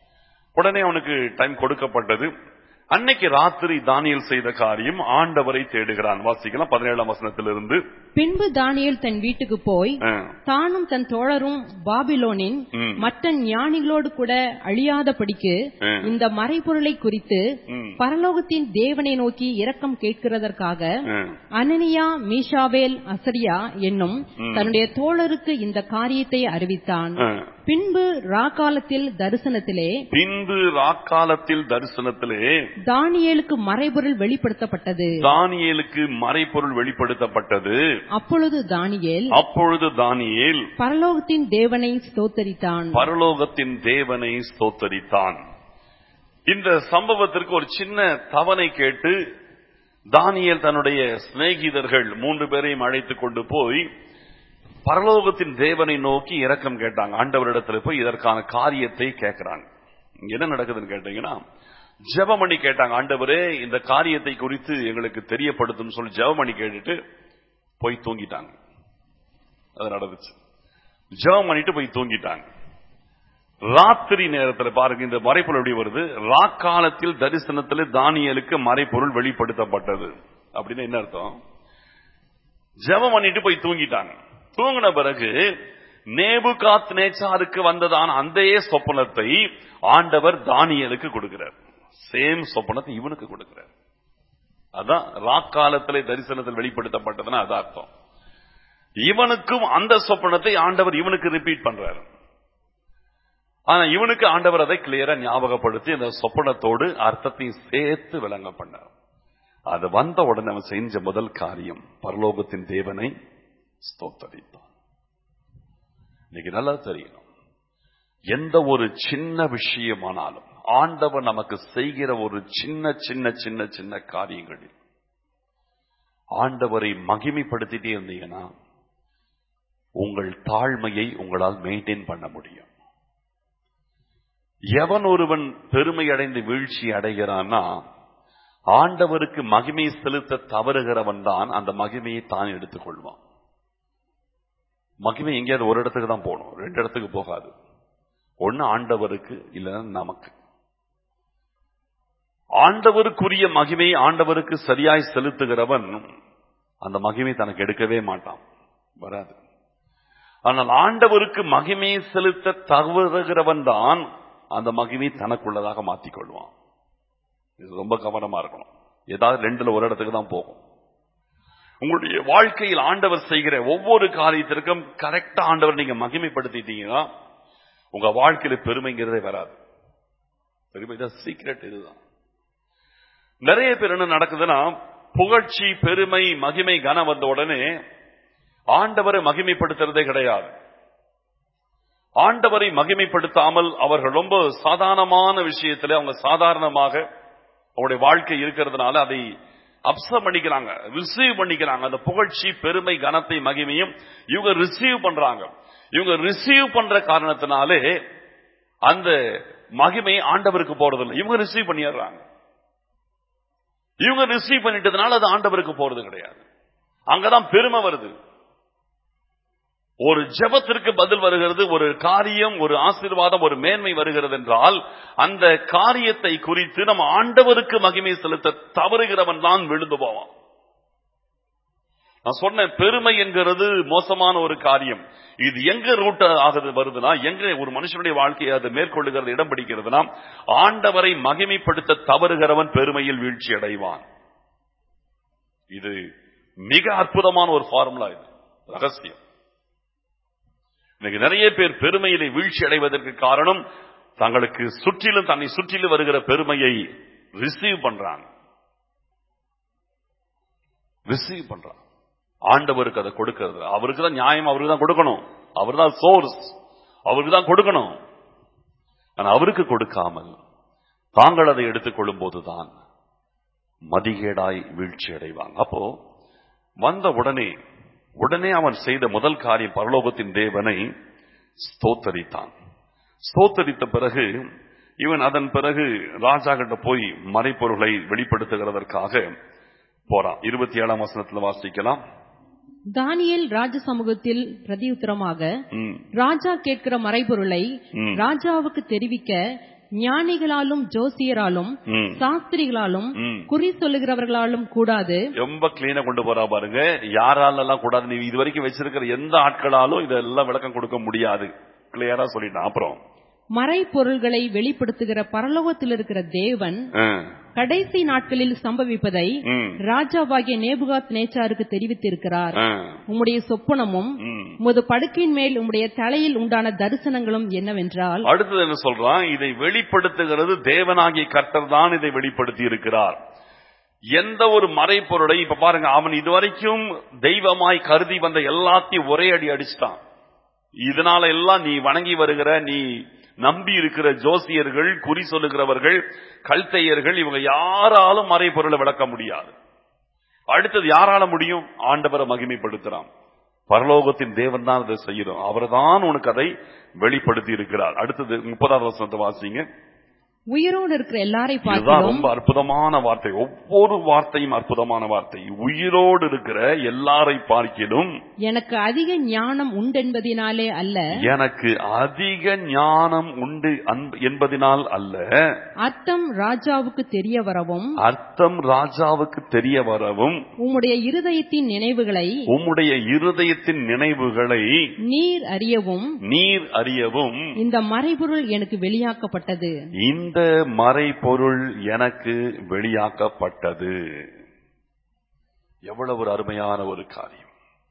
உடனே அவனுக்கு டைம் கொடுக்கப்பட்டது அன்னைக்கு ராத்திரி தானியல் செய்த காரியம் ஆண்டவரை தேடுகிறான் வாசிக்கலாம் பதினேழாம் வசனத்திலிருந்து பின்பு தானியேல் தன் வீட்டுக்கு போய் ஆ, தானும் தன் தோழரும் பாபிலோனின் ம். மற்ற ஞானிகளோடு கூட அழியாதபடிக்கு ம். இந்த மறைபொருளை குறித்து ம். பரலோகத்தின் தேவனை நோக்கி இரக்கம் கேட்கிறதற்காக ம், அனனியா மீஷாவேல் அசரியா என்னும் ம். தன்னுடைய தோழருக்கு இந்த காரியத்தை அறிவித்தான் ஆ. பின்பு ராக்காலத்தில் தரிசனத்திலே பின்பு ராக்காலத்தில் தரிசனத்திலே தானியேலுக்கு மறைபொருள் வெளிப்படுத்தப்பட்டது தானியேலுக்கு மறைபொருள் வெளிப்படுத்தப்பட்டது அப்பொழுது தானியேல் அப்பொழுது தானியேல் பரலோகத்தின் தேவனை ஸ்தோத்தரித்தான் பரலோகத்தின் தேவனை ஸ்தோத்தரித்தான் இந்த சம்பவத்திற்கு ஒரு சின்ன தவணை கேட்டு தானியேல் தன்னுடைய சிநேகிதர்கள் மூன்று பேரையும் அழைத்துக் கொண்டு போய் பரலோகத்தின் தேவனை நோக்கி இரக்கம் கேட்டாங்க ஆண்டவரிடத்துல போய் இதற்கான காரியத்தை கேட்கிறாங்க இங்க என்ன நடக்குதுன்னு கேட்டீங்கன்னா ஜெபமணி கேட்டாங்க ஆண்டவரே இந்த காரியத்தை குறித்து எங்களுக்கு தெரியப்படுத்தும் சொல்லி ஜெபமணி கேட்டுட்டு போய் தூங்கிட்டாங்க அது நடந்துச்சு ஜெபம் பண்ணிட்டு போய் தூங்கிட்டாங்க ராத்திரி நேரத்துல பாருங்க இந்த மறைப்பொருள் எப்படி வருது ராக்காலத்தில் தரிசனத்தில் தானியலுக்கு மறைப்பொருள் வெளிப்படுத்தப்பட்டது அப்படின்னு என்ன அர்த்தம் ஜெபம் பண்ணிட்டு போய் தூங்கிட்டாங்க தூங்கின பிறகு நேபுகாத் நேச்சாருக்கு வந்ததான அந்த சொப்பனத்தை ஆண்டவர் தானியலுக்கு கொடுக்கிறார் சேம் சொப்பனத்தை இவனுக்கு கொடுக்கிறார் அதான் ராக்காலத்திலே தரிசனத்தில் வெளிப்படுத்தப்பட்டதுன்னா அது அர்த்தம் இவனுக்கும் அந்த சொப்பனத்தை ஆண்டவர் இவனுக்கு ரிப்பீட் பண்றாரு ஆனா இவனுக்கு ஆண்டவர் அதை கிளியரா ஞாபகப்படுத்தி அந்த சொப்பனத்தோடு அர்த்தத்தையும் சேர்த்து விளங்க பண்ணார் அது வந்த உடனே அவன் செஞ்ச முதல் காரியம் பரலோகத்தின் தேவனை ஸ்தோத்தரித்தான் இன்னைக்கு நல்லா தெரியணும் எந்த ஒரு சின்ன விஷயமானாலும் ஆண்டவர் நமக்கு செய்கிற ஒரு சின்ன சின்ன சின்ன சின்ன காரியங்களில் ஆண்டவரை மகிமைப்படுத்திட்டே இருந்தீங்கன்னா உங்கள் தாழ்மையை உங்களால் மெயின்டைன் பண்ண முடியும் எவன் ஒருவன் பெருமை அடைந்து வீழ்ச்சி அடைகிறான்னா ஆண்டவருக்கு மகிமை செலுத்த தவறுகிறவன் தான் அந்த மகிமையை தான் எடுத்துக் கொள்வான் மகிமை எங்கேயாவது ஒரு இடத்துக்கு தான் போகணும் ரெண்டு இடத்துக்கு போகாது ஒன்னு ஆண்டவருக்கு இல்லைன்னா நமக்கு ஆண்டவருக்குரிய மகிமை ஆண்டவருக்கு சரியாய் செலுத்துகிறவன் அந்த மகிமை தனக்கு எடுக்கவே மாட்டான் வராது ஆனால் ஆண்டவருக்கு மகிமையை செலுத்த தவறுகிறவன் தான் அந்த மகிமை தனக்குள்ளதாக மாற்றிக்கொள்வான் இது ரொம்ப கவனமா இருக்கணும் ஏதாவது ரெண்டுல ஒரு இடத்துக்கு தான் போகும் உங்களுடைய வாழ்க்கையில் ஆண்டவர் செய்கிற ஒவ்வொரு காரியத்திற்கும் கரெக்டா ஆண்டவர் நீங்க மகிமைப்படுத்திட்டீங்கன்னா உங்க வாழ்க்கையில பெருமைங்கிறதே வராது பெருமை தான் சீக்ரெட் இதுதான் நிறைய பேர் என்ன நடக்குதுன்னா புகழ்ச்சி பெருமை மகிமை கனம் வந்த உடனே ஆண்டவரை மகிமைப்படுத்துறதே கிடையாது ஆண்டவரை மகிமைப்படுத்தாமல் அவர்கள் ரொம்ப சாதாரணமான விஷயத்துல அவங்க சாதாரணமாக அவருடைய வாழ்க்கை இருக்கிறதுனால அதை அப்சம் பண்ணிக்கிறாங்க ரிசீவ் பண்ணிக்கிறாங்க அந்த புகழ்ச்சி பெருமை கனத்தை மகிமையும் இவங்க ரிசீவ் பண்றாங்க இவங்க ரிசீவ் பண்ற காரணத்தினாலே அந்த மகிமை ஆண்டவருக்கு போறதில்லை இவங்க ரிசீவ் பண்ணிடுறாங்க இவங்க ரிசீவ் பண்ணிட்டதுனால அது ஆண்டவருக்கு போறது கிடையாது அங்கதான் பெருமை வருது ஒரு ஜெபத்திற்கு பதில் வருகிறது ஒரு காரியம் ஒரு ஆசீர்வாதம் ஒரு மேன்மை வருகிறது என்றால் அந்த காரியத்தை குறித்து நம்ம ஆண்டவருக்கு மகிமை செலுத்த தவறுகிறவன் தான் விழுந்து போவான் நான் சொன்ன பெருமை என்கிறது மோசமான ஒரு காரியம் இது எங்க ரூட் ஆகுது வருதுன்னா எங்க ஒரு மனுஷனுடைய வாழ்க்கையை அது மேற்கொள்ளுகிறது இடம் பிடிக்கிறதுனா ஆண்டவரை மகிமைப்படுத்த தவறுகிறவன் பெருமையில் வீழ்ச்சி அடைவான் இது மிக அற்புதமான ஒரு ஃபார்முலா இது ரகசியம் இன்னைக்கு நிறைய பேர் பெருமையிலே வீழ்ச்சி அடைவதற்கு காரணம் தங்களுக்கு சுற்றிலும் தன்னை சுற்றிலும் வருகிற பெருமையை ரிசீவ் பண்றாங்க ரிசீவ் பண்றான் ஆண்டவருக்கு அதை கொடுக்கிறது அவருக்கு தான் நியாயம் அவருக்கு தான் கொடுக்கணும் அவர் தான் சோர்ஸ் அவருக்கு தான் கொடுக்கணும் ஆனா அவருக்கு கொடுக்காமல் தாங்கள் அதை எடுத்துக்கொள்ளும் போதுதான் மதிகேடாய் வீழ்ச்சி அடைவாங்க அப்போ வந்த உடனே உடனே அவன் செய்த முதல் காரியம் பரலோகத்தின் தேவனை ஸ்தோத்தரித்தான் ஸ்தோத்தரித்த பிறகு இவன் அதன் பிறகு ராஜா கிட்ட போய் மறைப்பொருளை வெளிப்படுத்துகிறதற்காக போறான் இருபத்தி ஏழாம் வசனத்துல வாசிக்கலாம் தானியேல் ராஜ சமூகத்தில் பிரதியுத்தரமாக ம், ராஜா கேட்கிற மறைபொருளை ம். ராஜாவுக்கு தெரிவிக்க ஞானிகளாலும் ஜோசியராலும் ம். சாஸ்திரிகளாலும் ம். குறி சொல்லுகிறவர்களாலும் கூடாது ரொம்ப கிளீனா கொண்டு போறா பாருங்க யாராலெல்லாம் கூடாது நீ இது வரைக்கும் வச்சிருக்கிற எந்த ஆட்களாலும் இதெல்லாம் விளக்கம் கொடுக்க முடியாது கிளியரா சொல்லிட்டான் அப்புறம் மறைபொருள்களை வெளிப்படுத்துகிற பரலோகத்தில் இருக்கிற தேவன் ஆ, கடைசி நாட்களில் சம்பவிப்பதை ம், ராஜாவாகிய நேபுகாத் நேச்சாருக்கு தெரிவித்திருக்கிறார் ஆ, உம்முடைய சொப்பனமும் ம். உமது படுக்கையின் மேல் உம்முடைய தலையில் உண்டான தரிசனங்களும் என்னவென்றால் அடுத்தது என்ன சொல்றான் இதை வெளிப்படுத்துகிறது தேவனாகிய கர்த்தர் தான் இதை வெளிப்படுத்தி இருக்கிறார் எந்த ஒரு மறைப்பொருளை இப்ப பாருங்க அவன் இதுவரைக்கும் தெய்வமாய் கருதி வந்த எல்லாத்தையும் ஒரே அடி அடிச்சிட்டான் இதனால எல்லாம் நீ வணங்கி வருகிற நீ நம்பி இருக்கிற ஜோசியர்கள் குறி சொல்லுகிறவர்கள் கல்தையர்கள் இவங்க யாராலும் மறைப்பொருளை விளக்க முடியாது அடுத்தது யாரால முடியும் ஆண்டவரை மகிமைப்படுத்துறான் பரலோகத்தின் தேவன் தான் அதை செய்யணும் அவர்தான் உனக்கு அதை வெளிப்படுத்தி இருக்கிறார் அடுத்தது முப்பதாவது வசனத்தை வாசிங்க உயிரோடு இருக்கிற எல்லாரை இதுதான் பார்க்கிறோம் ரொம்ப அற்புதமான வார்த்தை ஒவ்வொரு வார்த்தையும் அற்புதமான வார்த்தை உயிரோடு இருக்கிற எல்லாரை பார்க்கிலும் எனக்கு அதிக ஞானம் உண்டென்பதினாலே அல்ல எனக்கு அதிக ஞானம் உண்டு அன்ப- என்பதினால் அல்ல அர்த்தம் ராஜாவுக்கு தெரிய வரவும் அர்த்தம் ராஜாவுக்கு தெரிய வரவும் உம்முடைய இருதயத்தின் நினைவுகளை உம்முடைய இருதயத்தின் நினைவுகளை நீர் அறியவும் நீர் அறியவும் இந்த மறைபொருள் எனக்கு வெளியாக்கப்பட்டது இந்த மறைபொருள் எனக்கு வெளியாக்கப்பட்டது எவ்வளவு ஒரு அருமையான ஒரு காரியம்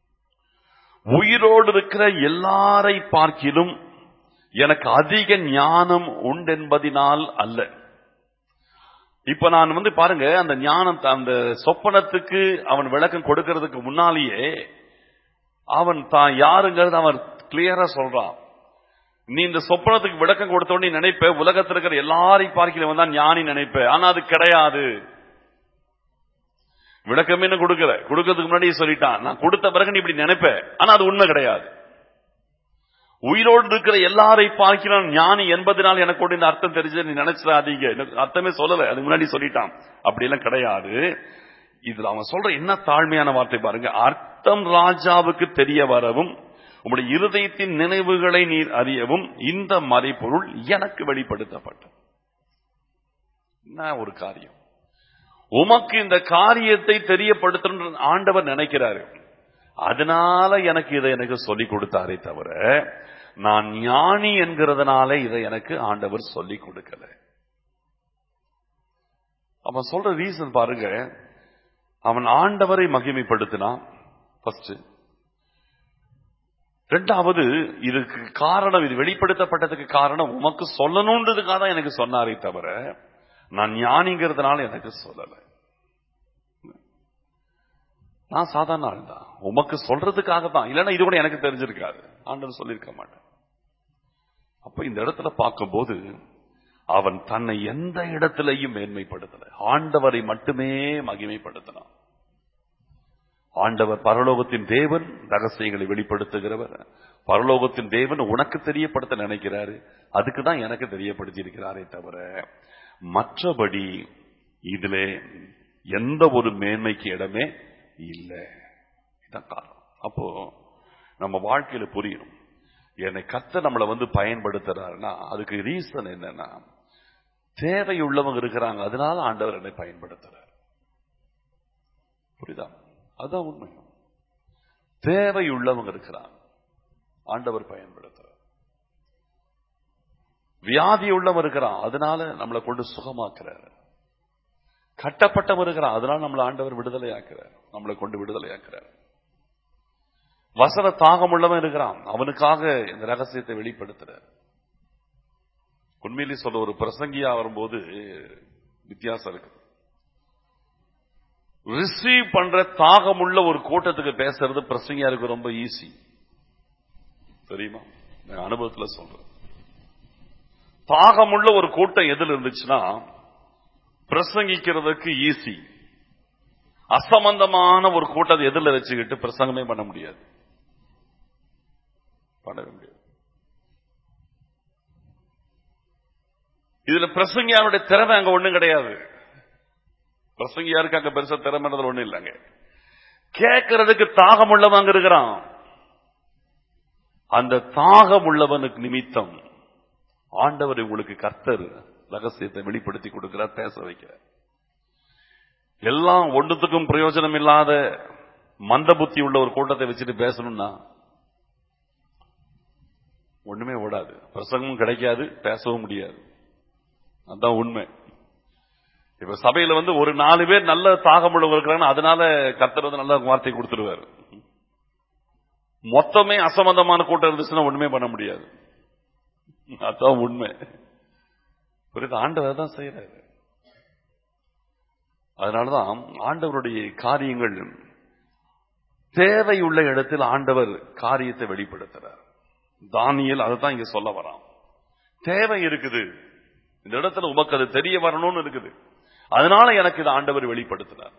உயிரோடு இருக்கிற எல்லாரை பார்க்கிலும் எனக்கு அதிக ஞானம் உண்டென்பதினால் அல்ல இப்ப நான் வந்து பாருங்க அந்த ஞானம் அந்த சொப்பனத்துக்கு அவன் விளக்கம் கொடுக்கிறதுக்கு முன்னாலேயே அவன் தான் யாருங்கிறது அவன் கிளியரா சொல்றான் நீ இந்த சொப்பனத்துக்கு விளக்கம் கொடுத்த உடனே நினைப்ப உலகத்தில் இருக்கிற எல்லாரையும் பார்க்கிறவன் தான் ஞானி நினைப்ப ஆனா அது கிடையாது விளக்கமே என்ன கொடுக்கல கொடுக்கறதுக்கு முன்னாடியே சொல்லிட்டான் நான் கொடுத்த பிறகு நீ இப்படி நினைப்ப ஆனா அது உண்மை கிடையாது உயிரோடு இருக்கிற எல்லாரை பார்க்கிறான் ஞானி என்பதனால் எனக்கு கூட இந்த அர்த்தம் தெரிஞ்சு நீ நினைச்சிடாதீங்க எனக்கு அர்த்தமே சொல்லல அதுக்கு முன்னாடி சொல்லிட்டான் அப்படி எல்லாம் கிடையாது இதுல அவன் சொல்ற என்ன தாழ்மையான வார்த்தை பாருங்க அர்த்தம் ராஜாவுக்கு தெரிய வரவும் உம்முடைய இருதயத்தின் நினைவுகளை நீர் அறியவும் இந்த மறைபொருள் எனக்கு வெளிப்படுத்தப்பட்டது என்ன ஒரு காரியம் உமக்கு இந்த காரியத்தை தெரியப்படுத்தணும் ஆண்டவர் நினைக்கிறாரு அதனால எனக்கு இதை எனக்கு சொல்லிக் கொடுத்தாரே தவிர நான் ஞானி என்கிறதுனால இதை எனக்கு ஆண்டவர் சொல்லிக் கொடுக்கல அவன் சொல்ற ரீசன் பாருங்க அவன் ஆண்டவரை மகிமைப்படுத்தினான் ஃபர்ஸ்ட் ரெண்டாவது இதுக்கு காரணம் இது வெளிப்படுத்தப்பட்டதுக்கு காரணம் உமக்கு சொல்லணுன்றதுக்காக தான் எனக்கு சொன்னாரே தவிர நான் ஞானிங்கிறதுனால எனக்கு சொல்லல நான் சாதாரண ஆள் தான் உமக்கு சொல்றதுக்காக தான் இல்லைன்னா இது கூட எனக்கு தெரிஞ்சிருக்காது ஆண்டவர் சொல்லியிருக்க மாட்டேன் அப்ப இந்த இடத்துல பார்க்கும்போது அவன் தன்னை எந்த இடத்திலையும் மேன்மைப்படுத்தல ஆண்டவரை மட்டுமே மகிமைப்படுத்தினான் ஆண்டவர் பரலோகத்தின் தேவன் ரகசியங்களை வெளிப்படுத்துகிறவர் பரலோகத்தின் தேவன் உனக்கு தெரியப்படுத்த நினைக்கிறாரு அதுக்கு தான் எனக்கு தெரியப்படுத்தி இருக்கிறாரே தவிர மற்றபடி இதுல எந்த ஒரு மேன்மைக்கு இடமே இல்லை இதான் காரணம் அப்போ நம்ம வாழ்க்கையில புரியணும் என்னை கத்த நம்மளை வந்து பயன்படுத்துறாருன்னா அதுக்கு ரீசன் என்னன்னா தேவையுள்ளவங்க இருக்கிறாங்க அதனால ஆண்டவர் என்னை பயன்படுத்துறார் புரியுதா அதான் உண்மை தேவையுள்ளவங்க இருக்கிறாங்க ஆண்டவர் பயன்படுத்துறார் வியாதி உள்ளவன் இருக்கிறான் அதனால நம்மளை கொண்டு சுகமாக்குறாரு கட்டப்பட்டவன் இருக்கிறான் அதனால நம்மளை ஆண்டவர் விடுதலை ஆக்குறார் நம்மளை கொண்டு விடுதலை ஆக்குறார் வசன தாகம் உள்ளவன் இருக்கிறான் அவனுக்காக இந்த ரகசியத்தை வெளிப்படுத்துறார் உண்மையிலே சொல்ல ஒரு பிரசங்கியா வரும்போது வித்தியாசம் இருக்கு ரிசீவ் பண்ற தாகம் உள்ள ஒரு கூட்டத்துக்கு பேசுறது பிரசங்கியா இருக்கு ரொம்ப ஈஸி தெரியுமா நான் அனுபவத்துல சொல்றேன் தாகமுள்ள ஒரு கூட்டம் எதில் இருந்துச்சுன்னா பிரசங்கிக்கிறதுக்கு ஈஸி அசம்பந்தமான ஒரு கூட்டத்தை எதிரில் வச்சுக்கிட்டு பிரசங்கமே பண்ண முடியாது பண்ணவே முடியாது இதுல பிரசங்கியாருடைய திறமை அங்க ஒண்ணும் கிடையாது பிரசங்கியாருக்கு அங்க பெருசா திறமைன்றது ஒண்ணும் இல்லைங்க கேட்கறதுக்கு தாகம் உள்ளவங்க இருக்கிறான் அந்த தாகம் உள்ளவனுக்கு நிமித்தம் ஆண்டவர் உங்களுக்கு கர்த்தர் ரகசியத்தை வெளிப்படுத்தி கொடுக்கிறார் பேச வைக்கிறார் எல்லாம் ஒன்றுத்துக்கும் பிரயோஜனம் இல்லாத மந்த புத்தி உள்ள ஒரு கூட்டத்தை வச்சுட்டு பேசணும்னா ஒண்ணுமே ஓடாது பிரசங்கமும் கிடைக்காது பேசவும் முடியாது அதான் உண்மை இப்ப சபையில வந்து ஒரு நாலு பேர் நல்ல தாகம் உள்ளவங்க இருக்கிறாங்க அதனால கர்த்தர் வந்து நல்ல வார்த்தை கொடுத்துருவாரு மொத்தமே அசம்பந்தமான கூட்டம் இருந்துச்சுன்னா ஒண்ணுமே பண்ண முடியாது அதான் உண்மை புரியுது ஆண்டவர் தான் செய்யறாரு அதனாலதான் ஆண்டவருடைய காரியங்கள் தேவையுள்ள இடத்தில் ஆண்டவர் காரியத்தை வெளிப்படுத்துறார் தானியல் அதை தான் இங்க சொல்ல வரான் தேவை இருக்குது இந்த இடத்துல உமக்கு அது தெரிய வரணும்னு இருக்குது அதனால எனக்கு இது ஆண்டவர் வெளிப்படுத்தினார்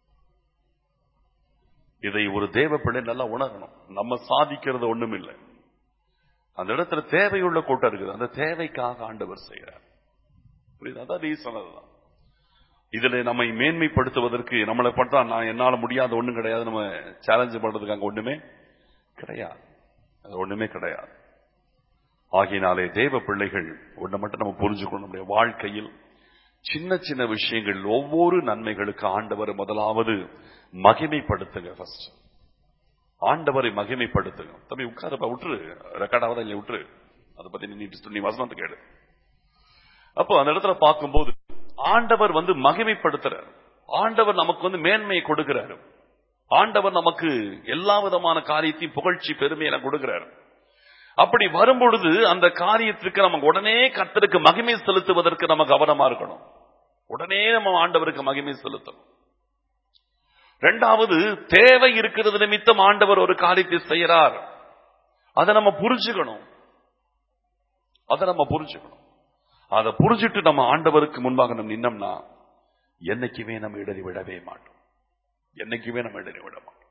இதை ஒரு தேவ பிள்ளை நல்லா உணரணும் நம்ம சாதிக்கிறது ஒண்ணும் இல்லை அந்த இடத்துல தேவையுள்ள கூட்டம் இருக்குது அந்த தேவைக்காக ஆண்டவர் செய்கிறார் புரியுது அதான் ரீசன் அதுதான் இதுல நம்மை மேன்மைப்படுத்துவதற்கு நம்மளை பண்றா நான் என்னால முடியாத ஒண்ணும் கிடையாது நம்ம சேலஞ்ச் பண்றதுக்கு அங்க ஒண்ணுமே கிடையாது அது ஒண்ணுமே கிடையாது ஆகினாலே தேவ பிள்ளைகள் ஒன்றை மட்டும் நம்ம புரிஞ்சுக்கணும் நம்முடைய வாழ்க்கையில் சின்ன சின்ன விஷயங்கள் ஒவ்வொரு நன்மைகளுக்கு ஆண்டவர் முதலாவது மகிமைப்படுத்துங்க ஃபர்ஸ்ட் ஆண்டவரை மகிமைப்படுத்துங்க தம்பி உட்காரப்ப விட்டுரு ரெக்கார்ட் ஆவதா இல்லையா விட்டுரு அதை பத்தி நீ நீ வசனத்தை கேடு அப்போ அந்த இடத்துல பார்க்கும்போது ஆண்டவர் வந்து மகிமைப்படுத்துறார் ஆண்டவர் நமக்கு வந்து மேன்மையை கொடுக்கிறார் ஆண்டவர் நமக்கு எல்லா விதமான காரியத்தையும் புகழ்ச்சி பெருமையெல்லாம் கொடுக்கிறார் அப்படி வரும்பொழுது அந்த காரியத்திற்கு நமக்கு உடனே கர்த்தருக்கு மகிமை செலுத்துவதற்கு நம்ம கவனமா இருக்கணும் உடனே நம்ம ஆண்டவருக்கு மகிமை செலுத்தணும் ரெண்டாவது தேவை இருக்கிறது நிமித்தம் ஆண்டவர் ஒரு காரியத்தை செய்யறார் அதை நம்ம புரிஞ்சுக்கணும் அதை நம்ம புரிஞ்சுக்கணும் அதை புரிஞ்சுட்டு நம்ம ஆண்டவருக்கு முன்பாக நம்ம நின்னோம்னா என்னைக்குமே நம்ம இடறி விடவே மாட்டோம் என்னைக்குமே நம்ம இடறி விட மாட்டோம்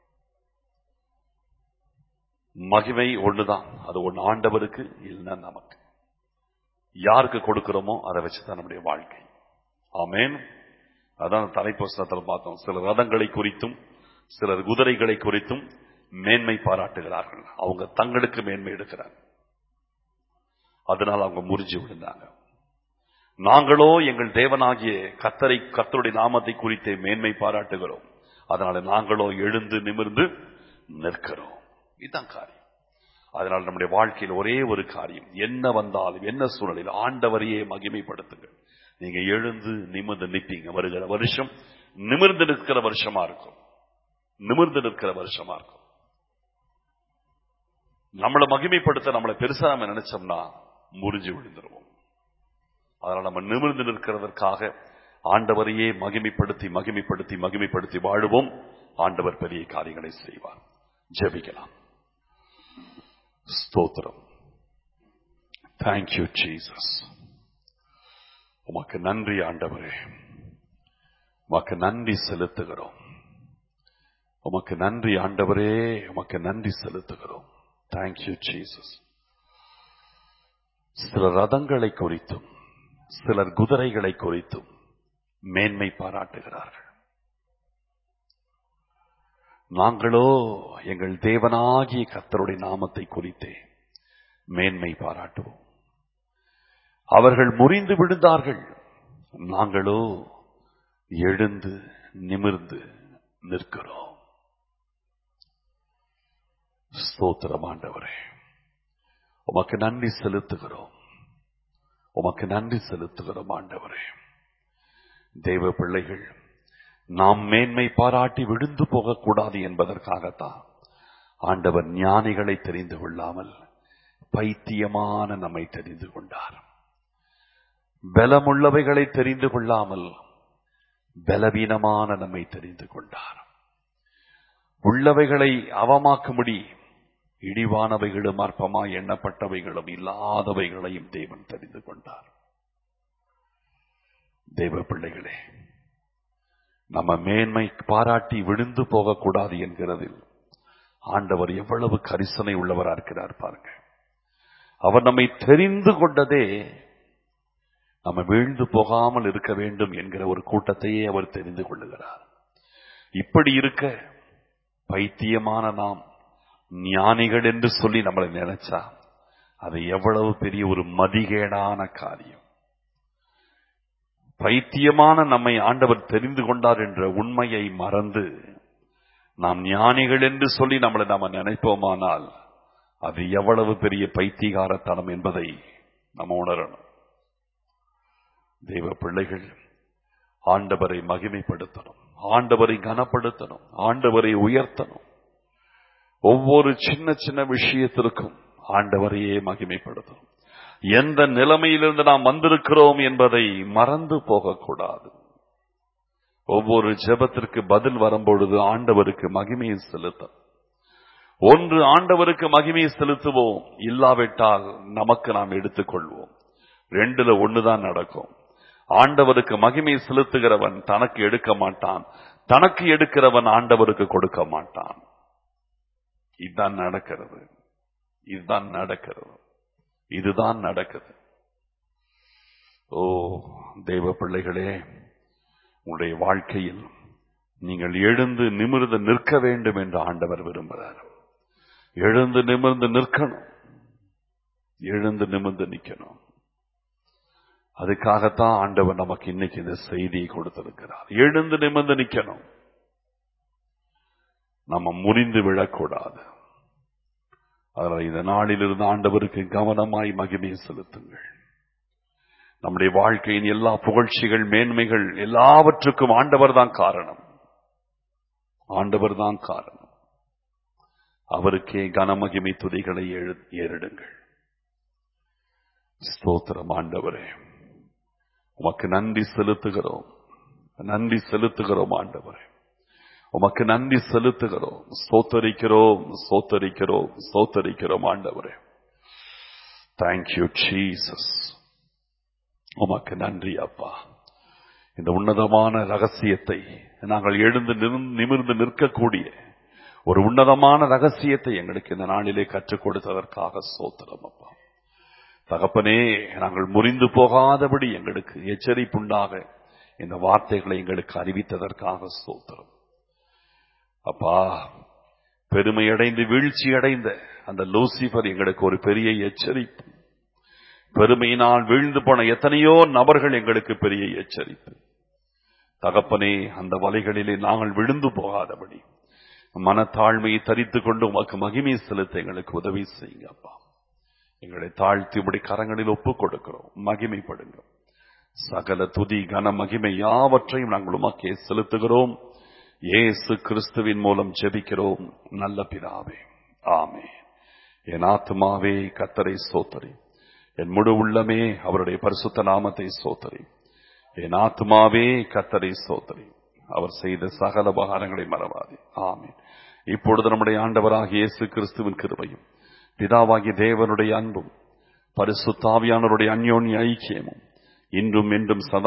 மகிமை ஒண்ணுதான் அது ஒண்ணு ஆண்டவருக்கு இல்லைன்னா நமக்கு யாருக்கு கொடுக்கிறோமோ அதை வச்சுதான் நம்முடைய வாழ்க்கை ஆமேன் அதான் தலைப்புஸ்தகத்தில் பார்த்தோம் சில ரதங்களை குறித்தும் சிலர் குதிரைகளை குறித்தும் மேன்மை பாராட்டுகிறார்கள் அவங்க தங்களுக்கு மேன்மை எடுக்கிறாங்க அதனால் அவங்க முறிஞ்சு விழுந்தாங்க நாங்களோ எங்கள் தேவனாகிய கத்தரை கத்தருடைய நாமத்தை குறித்தே மேன்மை பாராட்டுகிறோம் அதனால நாங்களோ எழுந்து நிமிர்ந்து நிற்கிறோம் இதுதான் காரியம் அதனால் நம்முடைய வாழ்க்கையில் ஒரே ஒரு காரியம் என்ன வந்தாலும் என்ன சூழ்நிலையில் ஆண்டவரையே மகிமைப்படுத்துங்கள் நீங்க எழுந்து நிமிர்ந்து நிற்பீங்க வருகிற வருஷம் நிமிர்ந்து நிற்கிற வருஷமா இருக்கும் நிமிர்ந்து நிற்கிற வருஷமா இருக்கும் நம்மளை மகிமைப்படுத்த நம்மளை பெருசா நம்ம நினைச்சோம்னா முறிஞ்சு விழுந்துருவோம் அதனால நம்ம நிமிர்ந்து நிற்கிறதற்காக ஆண்டவரையே மகிமைப்படுத்தி மகிமைப்படுத்தி மகிமைப்படுத்தி வாழுவோம் ஆண்டவர் பெரிய காரியங்களை செய்வார் ஜெபிக்கலாம் ஸ்தோத்திரம் தேங்க்யூ ஜீசஸ் உமக்கு நன்றி ஆண்டவரே உமக்கு நன்றி செலுத்துகிறோம் உமக்கு நன்றி ஆண்டவரே உமக்கு நன்றி செலுத்துகிறோம் தேங்க்யூ ஜீசஸ் சில ரதங்களை குறித்தும் சிலர் குதிரைகளை குறித்தும் மேன்மை பாராட்டுகிறார்கள் நாங்களோ எங்கள் தேவனாகிய கர்த்தருடைய நாமத்தை குறித்தே மேன்மை பாராட்டுவோம் அவர்கள் முறிந்து விழுந்தார்கள் நாங்களோ எழுந்து நிமிர்ந்து நிற்கிறோம் ஸ்தோத்திரம் ஆண்டவரே உமக்கு நன்றி செலுத்துகிறோம் உமக்கு நன்றி செலுத்துகிறோம் ஆண்டவரே தெய்வ பிள்ளைகள் நாம் மேன்மை பாராட்டி விழுந்து போகக்கூடாது என்பதற்காகத்தான் ஆண்டவர் ஞானிகளை தெரிந்து கொள்ளாமல் பைத்தியமான நம்மை தெரிந்து கொண்டார் பலமுள்ளவைகளை தெரிந்து கொள்ளாமல் பலவீனமான நம்மை தெரிந்து கொண்டார் உள்ளவைகளை அவமாக்கும்படி இடிவானவைகளும் அற்பமாய் எண்ணப்பட்டவைகளும் இல்லாதவைகளையும் தேவன் தெரிந்து கொண்டார் தெய்வ பிள்ளைகளே நம்ம மேன்மை பாராட்டி விழுந்து போகக்கூடாது என்கிறதில் ஆண்டவர் எவ்வளவு கரிசனை உள்ளவரா இருக்கிறார் பாருங்க அவர் நம்மை தெரிந்து கொண்டதே நம்ம வீழ்ந்து போகாமல் இருக்க வேண்டும் என்கிற ஒரு கூட்டத்தையே அவர் தெரிந்து கொள்ளுகிறார் இப்படி இருக்க பைத்தியமான நாம் ஞானிகள் என்று சொல்லி நம்மளை நினைச்சா அது எவ்வளவு பெரிய ஒரு மதிகேடான காரியம் பைத்தியமான நம்மை ஆண்டவர் தெரிந்து கொண்டார் என்ற உண்மையை மறந்து நாம் ஞானிகள் என்று சொல்லி நம்மளை நாம நினைப்போமானால் அது எவ்வளவு பெரிய பைத்தியகாரத்தனம் என்பதை நம்ம உணரணும் தெய்வ பிள்ளைகள் ஆண்டவரை மகிமைப்படுத்தணும் ஆண்டவரை கனப்படுத்தணும் ஆண்டவரை உயர்த்தணும் ஒவ்வொரு சின்ன சின்ன விஷயத்திற்கும் ஆண்டவரையே மகிமைப்படுத்தணும் எந்த நிலைமையிலிருந்து நாம் வந்திருக்கிறோம் என்பதை மறந்து போகக்கூடாது ஒவ்வொரு ஜெபத்திற்கு பதில் வரும்பொழுது ஆண்டவருக்கு மகிமையை செலுத்த ஒன்று ஆண்டவருக்கு மகிமையை செலுத்துவோம் இல்லாவிட்டால் நமக்கு நாம் எடுத்துக்கொள்வோம் ரெண்டுல ஒண்ணுதான் நடக்கும் ஆண்டவருக்கு மகிமை செலுத்துகிறவன் தனக்கு எடுக்க மாட்டான் தனக்கு எடுக்கிறவன் ஆண்டவருக்கு கொடுக்க மாட்டான் இதுதான் நடக்கிறது இதுதான் நடக்கிறது இதுதான் நடக்குது ஓ தெய்வ பிள்ளைகளே உங்களுடைய வாழ்க்கையில் நீங்கள் எழுந்து நிமிர்ந்து நிற்க வேண்டும் என்று ஆண்டவர் விரும்புகிறார் எழுந்து நிமிர்ந்து நிற்கணும் எழுந்து நிமிர்ந்து நிற்கணும் அதுக்காகத்தான் ஆண்டவர் நமக்கு இன்னைக்கு இந்த செய்தியை கொடுத்திருக்கிறார் எழுந்து நிமிர்ந்து நிற்கணும் நம்ம முறிந்து விழக்கூடாது அதனால் இந்த நாளிலிருந்து ஆண்டவருக்கு கவனமாய் மகிமையை செலுத்துங்கள் நம்முடைய வாழ்க்கையின் எல்லா புகழ்ச்சிகள் மேன்மைகள் எல்லாவற்றுக்கும் ஆண்டவர் தான் காரணம் ஆண்டவர் தான் காரணம் அவருக்கே கனமகிமை துதிகளை எழு- ஏறிடுங்கள் ஸ்தோத்திரம் ஆண்டவரே உமக்கு நன்றி செலுத்துகிறோம் நன்றி செலுத்துகிறோம் ஆண்டவரே உமக்கு நன்றி செலுத்துகிறோம் ஸ்தோத்தரிக்கிறோம் ஸ்தோத்தரிக்கிறோம் ஸ்தோத்தரிக்கிறோம் ஆண்டவரே தேங்க்யூ ஜீசஸ் உமக்கு நன்றி அப்பா இந்த உன்னதமான ரகசியத்தை நாங்கள் எழுந்து நிமிர்ந்து- நிமிர்ந்து நிற்கக்கூடிய ஒரு உன்னதமான ரகசியத்தை எங்களுக்கு இந்த நாளிலே கற்றுக் கொடுத்ததற்காக சோத்திரம் அப்பா தகப்பனே நாங்கள் முறிந்து போகாதபடி எங்களுக்கு எச்சரிப்புண்டாக இந்த வார்த்தைகளை எங்களுக்கு அறிவித்ததற்காக சோத்திரம் அப்பா பெருமையடைந்து வீழ்ச்சி அடைந்த அந்த லூசிபர் எங்களுக்கு ஒரு பெரிய எச்சரிப்பு பெருமையினால் வீழ்ந்து போன எத்தனையோ நபர்கள் எங்களுக்கு பெரிய எச்சரிப்பு தகப்பனே அந்த வலைகளிலே நாங்கள் விழுந்து போகாதபடி மனத்தாழ்மையை தரித்துக் கொண்டு உமக்கு மகிமை செலுத்த எங்களுக்கு உதவி செய்யுங்க அப்பா எங்களை தாழ்த்தி உடைய கரங்களில் ஒப்புக் கொடுக்கிறோம் மகிமைப்படுங்க சகல துதி கன மகிமை யாவற்றையும் நாங்கள் உமக்கே செலுத்துகிறோம் இயேசு கிறிஸ்துவின் மூலம் ஜெபிக்கிறோம் நல்ல பிதாவே ஆமே என் ஆத்துமாவே கத்தரை சோத்தரி என் முழு உள்ளமே அவருடைய பரிசுத்த நாமத்தை சோத்தரி என் ஆத்துமாவே கத்தரை சோத்தரி அவர் செய்த சகல உபகாரங்களை மறவாதே ஆமென் இப்பொழுது நம்முடைய ஆண்டவராகிய இயேசு கிறிஸ்துவின் கிருபையும் பிதாவாகிய தேவனுடைய அன்பும் பரிசுத்தாவியானவருடைய அந்யோன்ய ஐக்கியமும் இன்றும் என்றும் சதா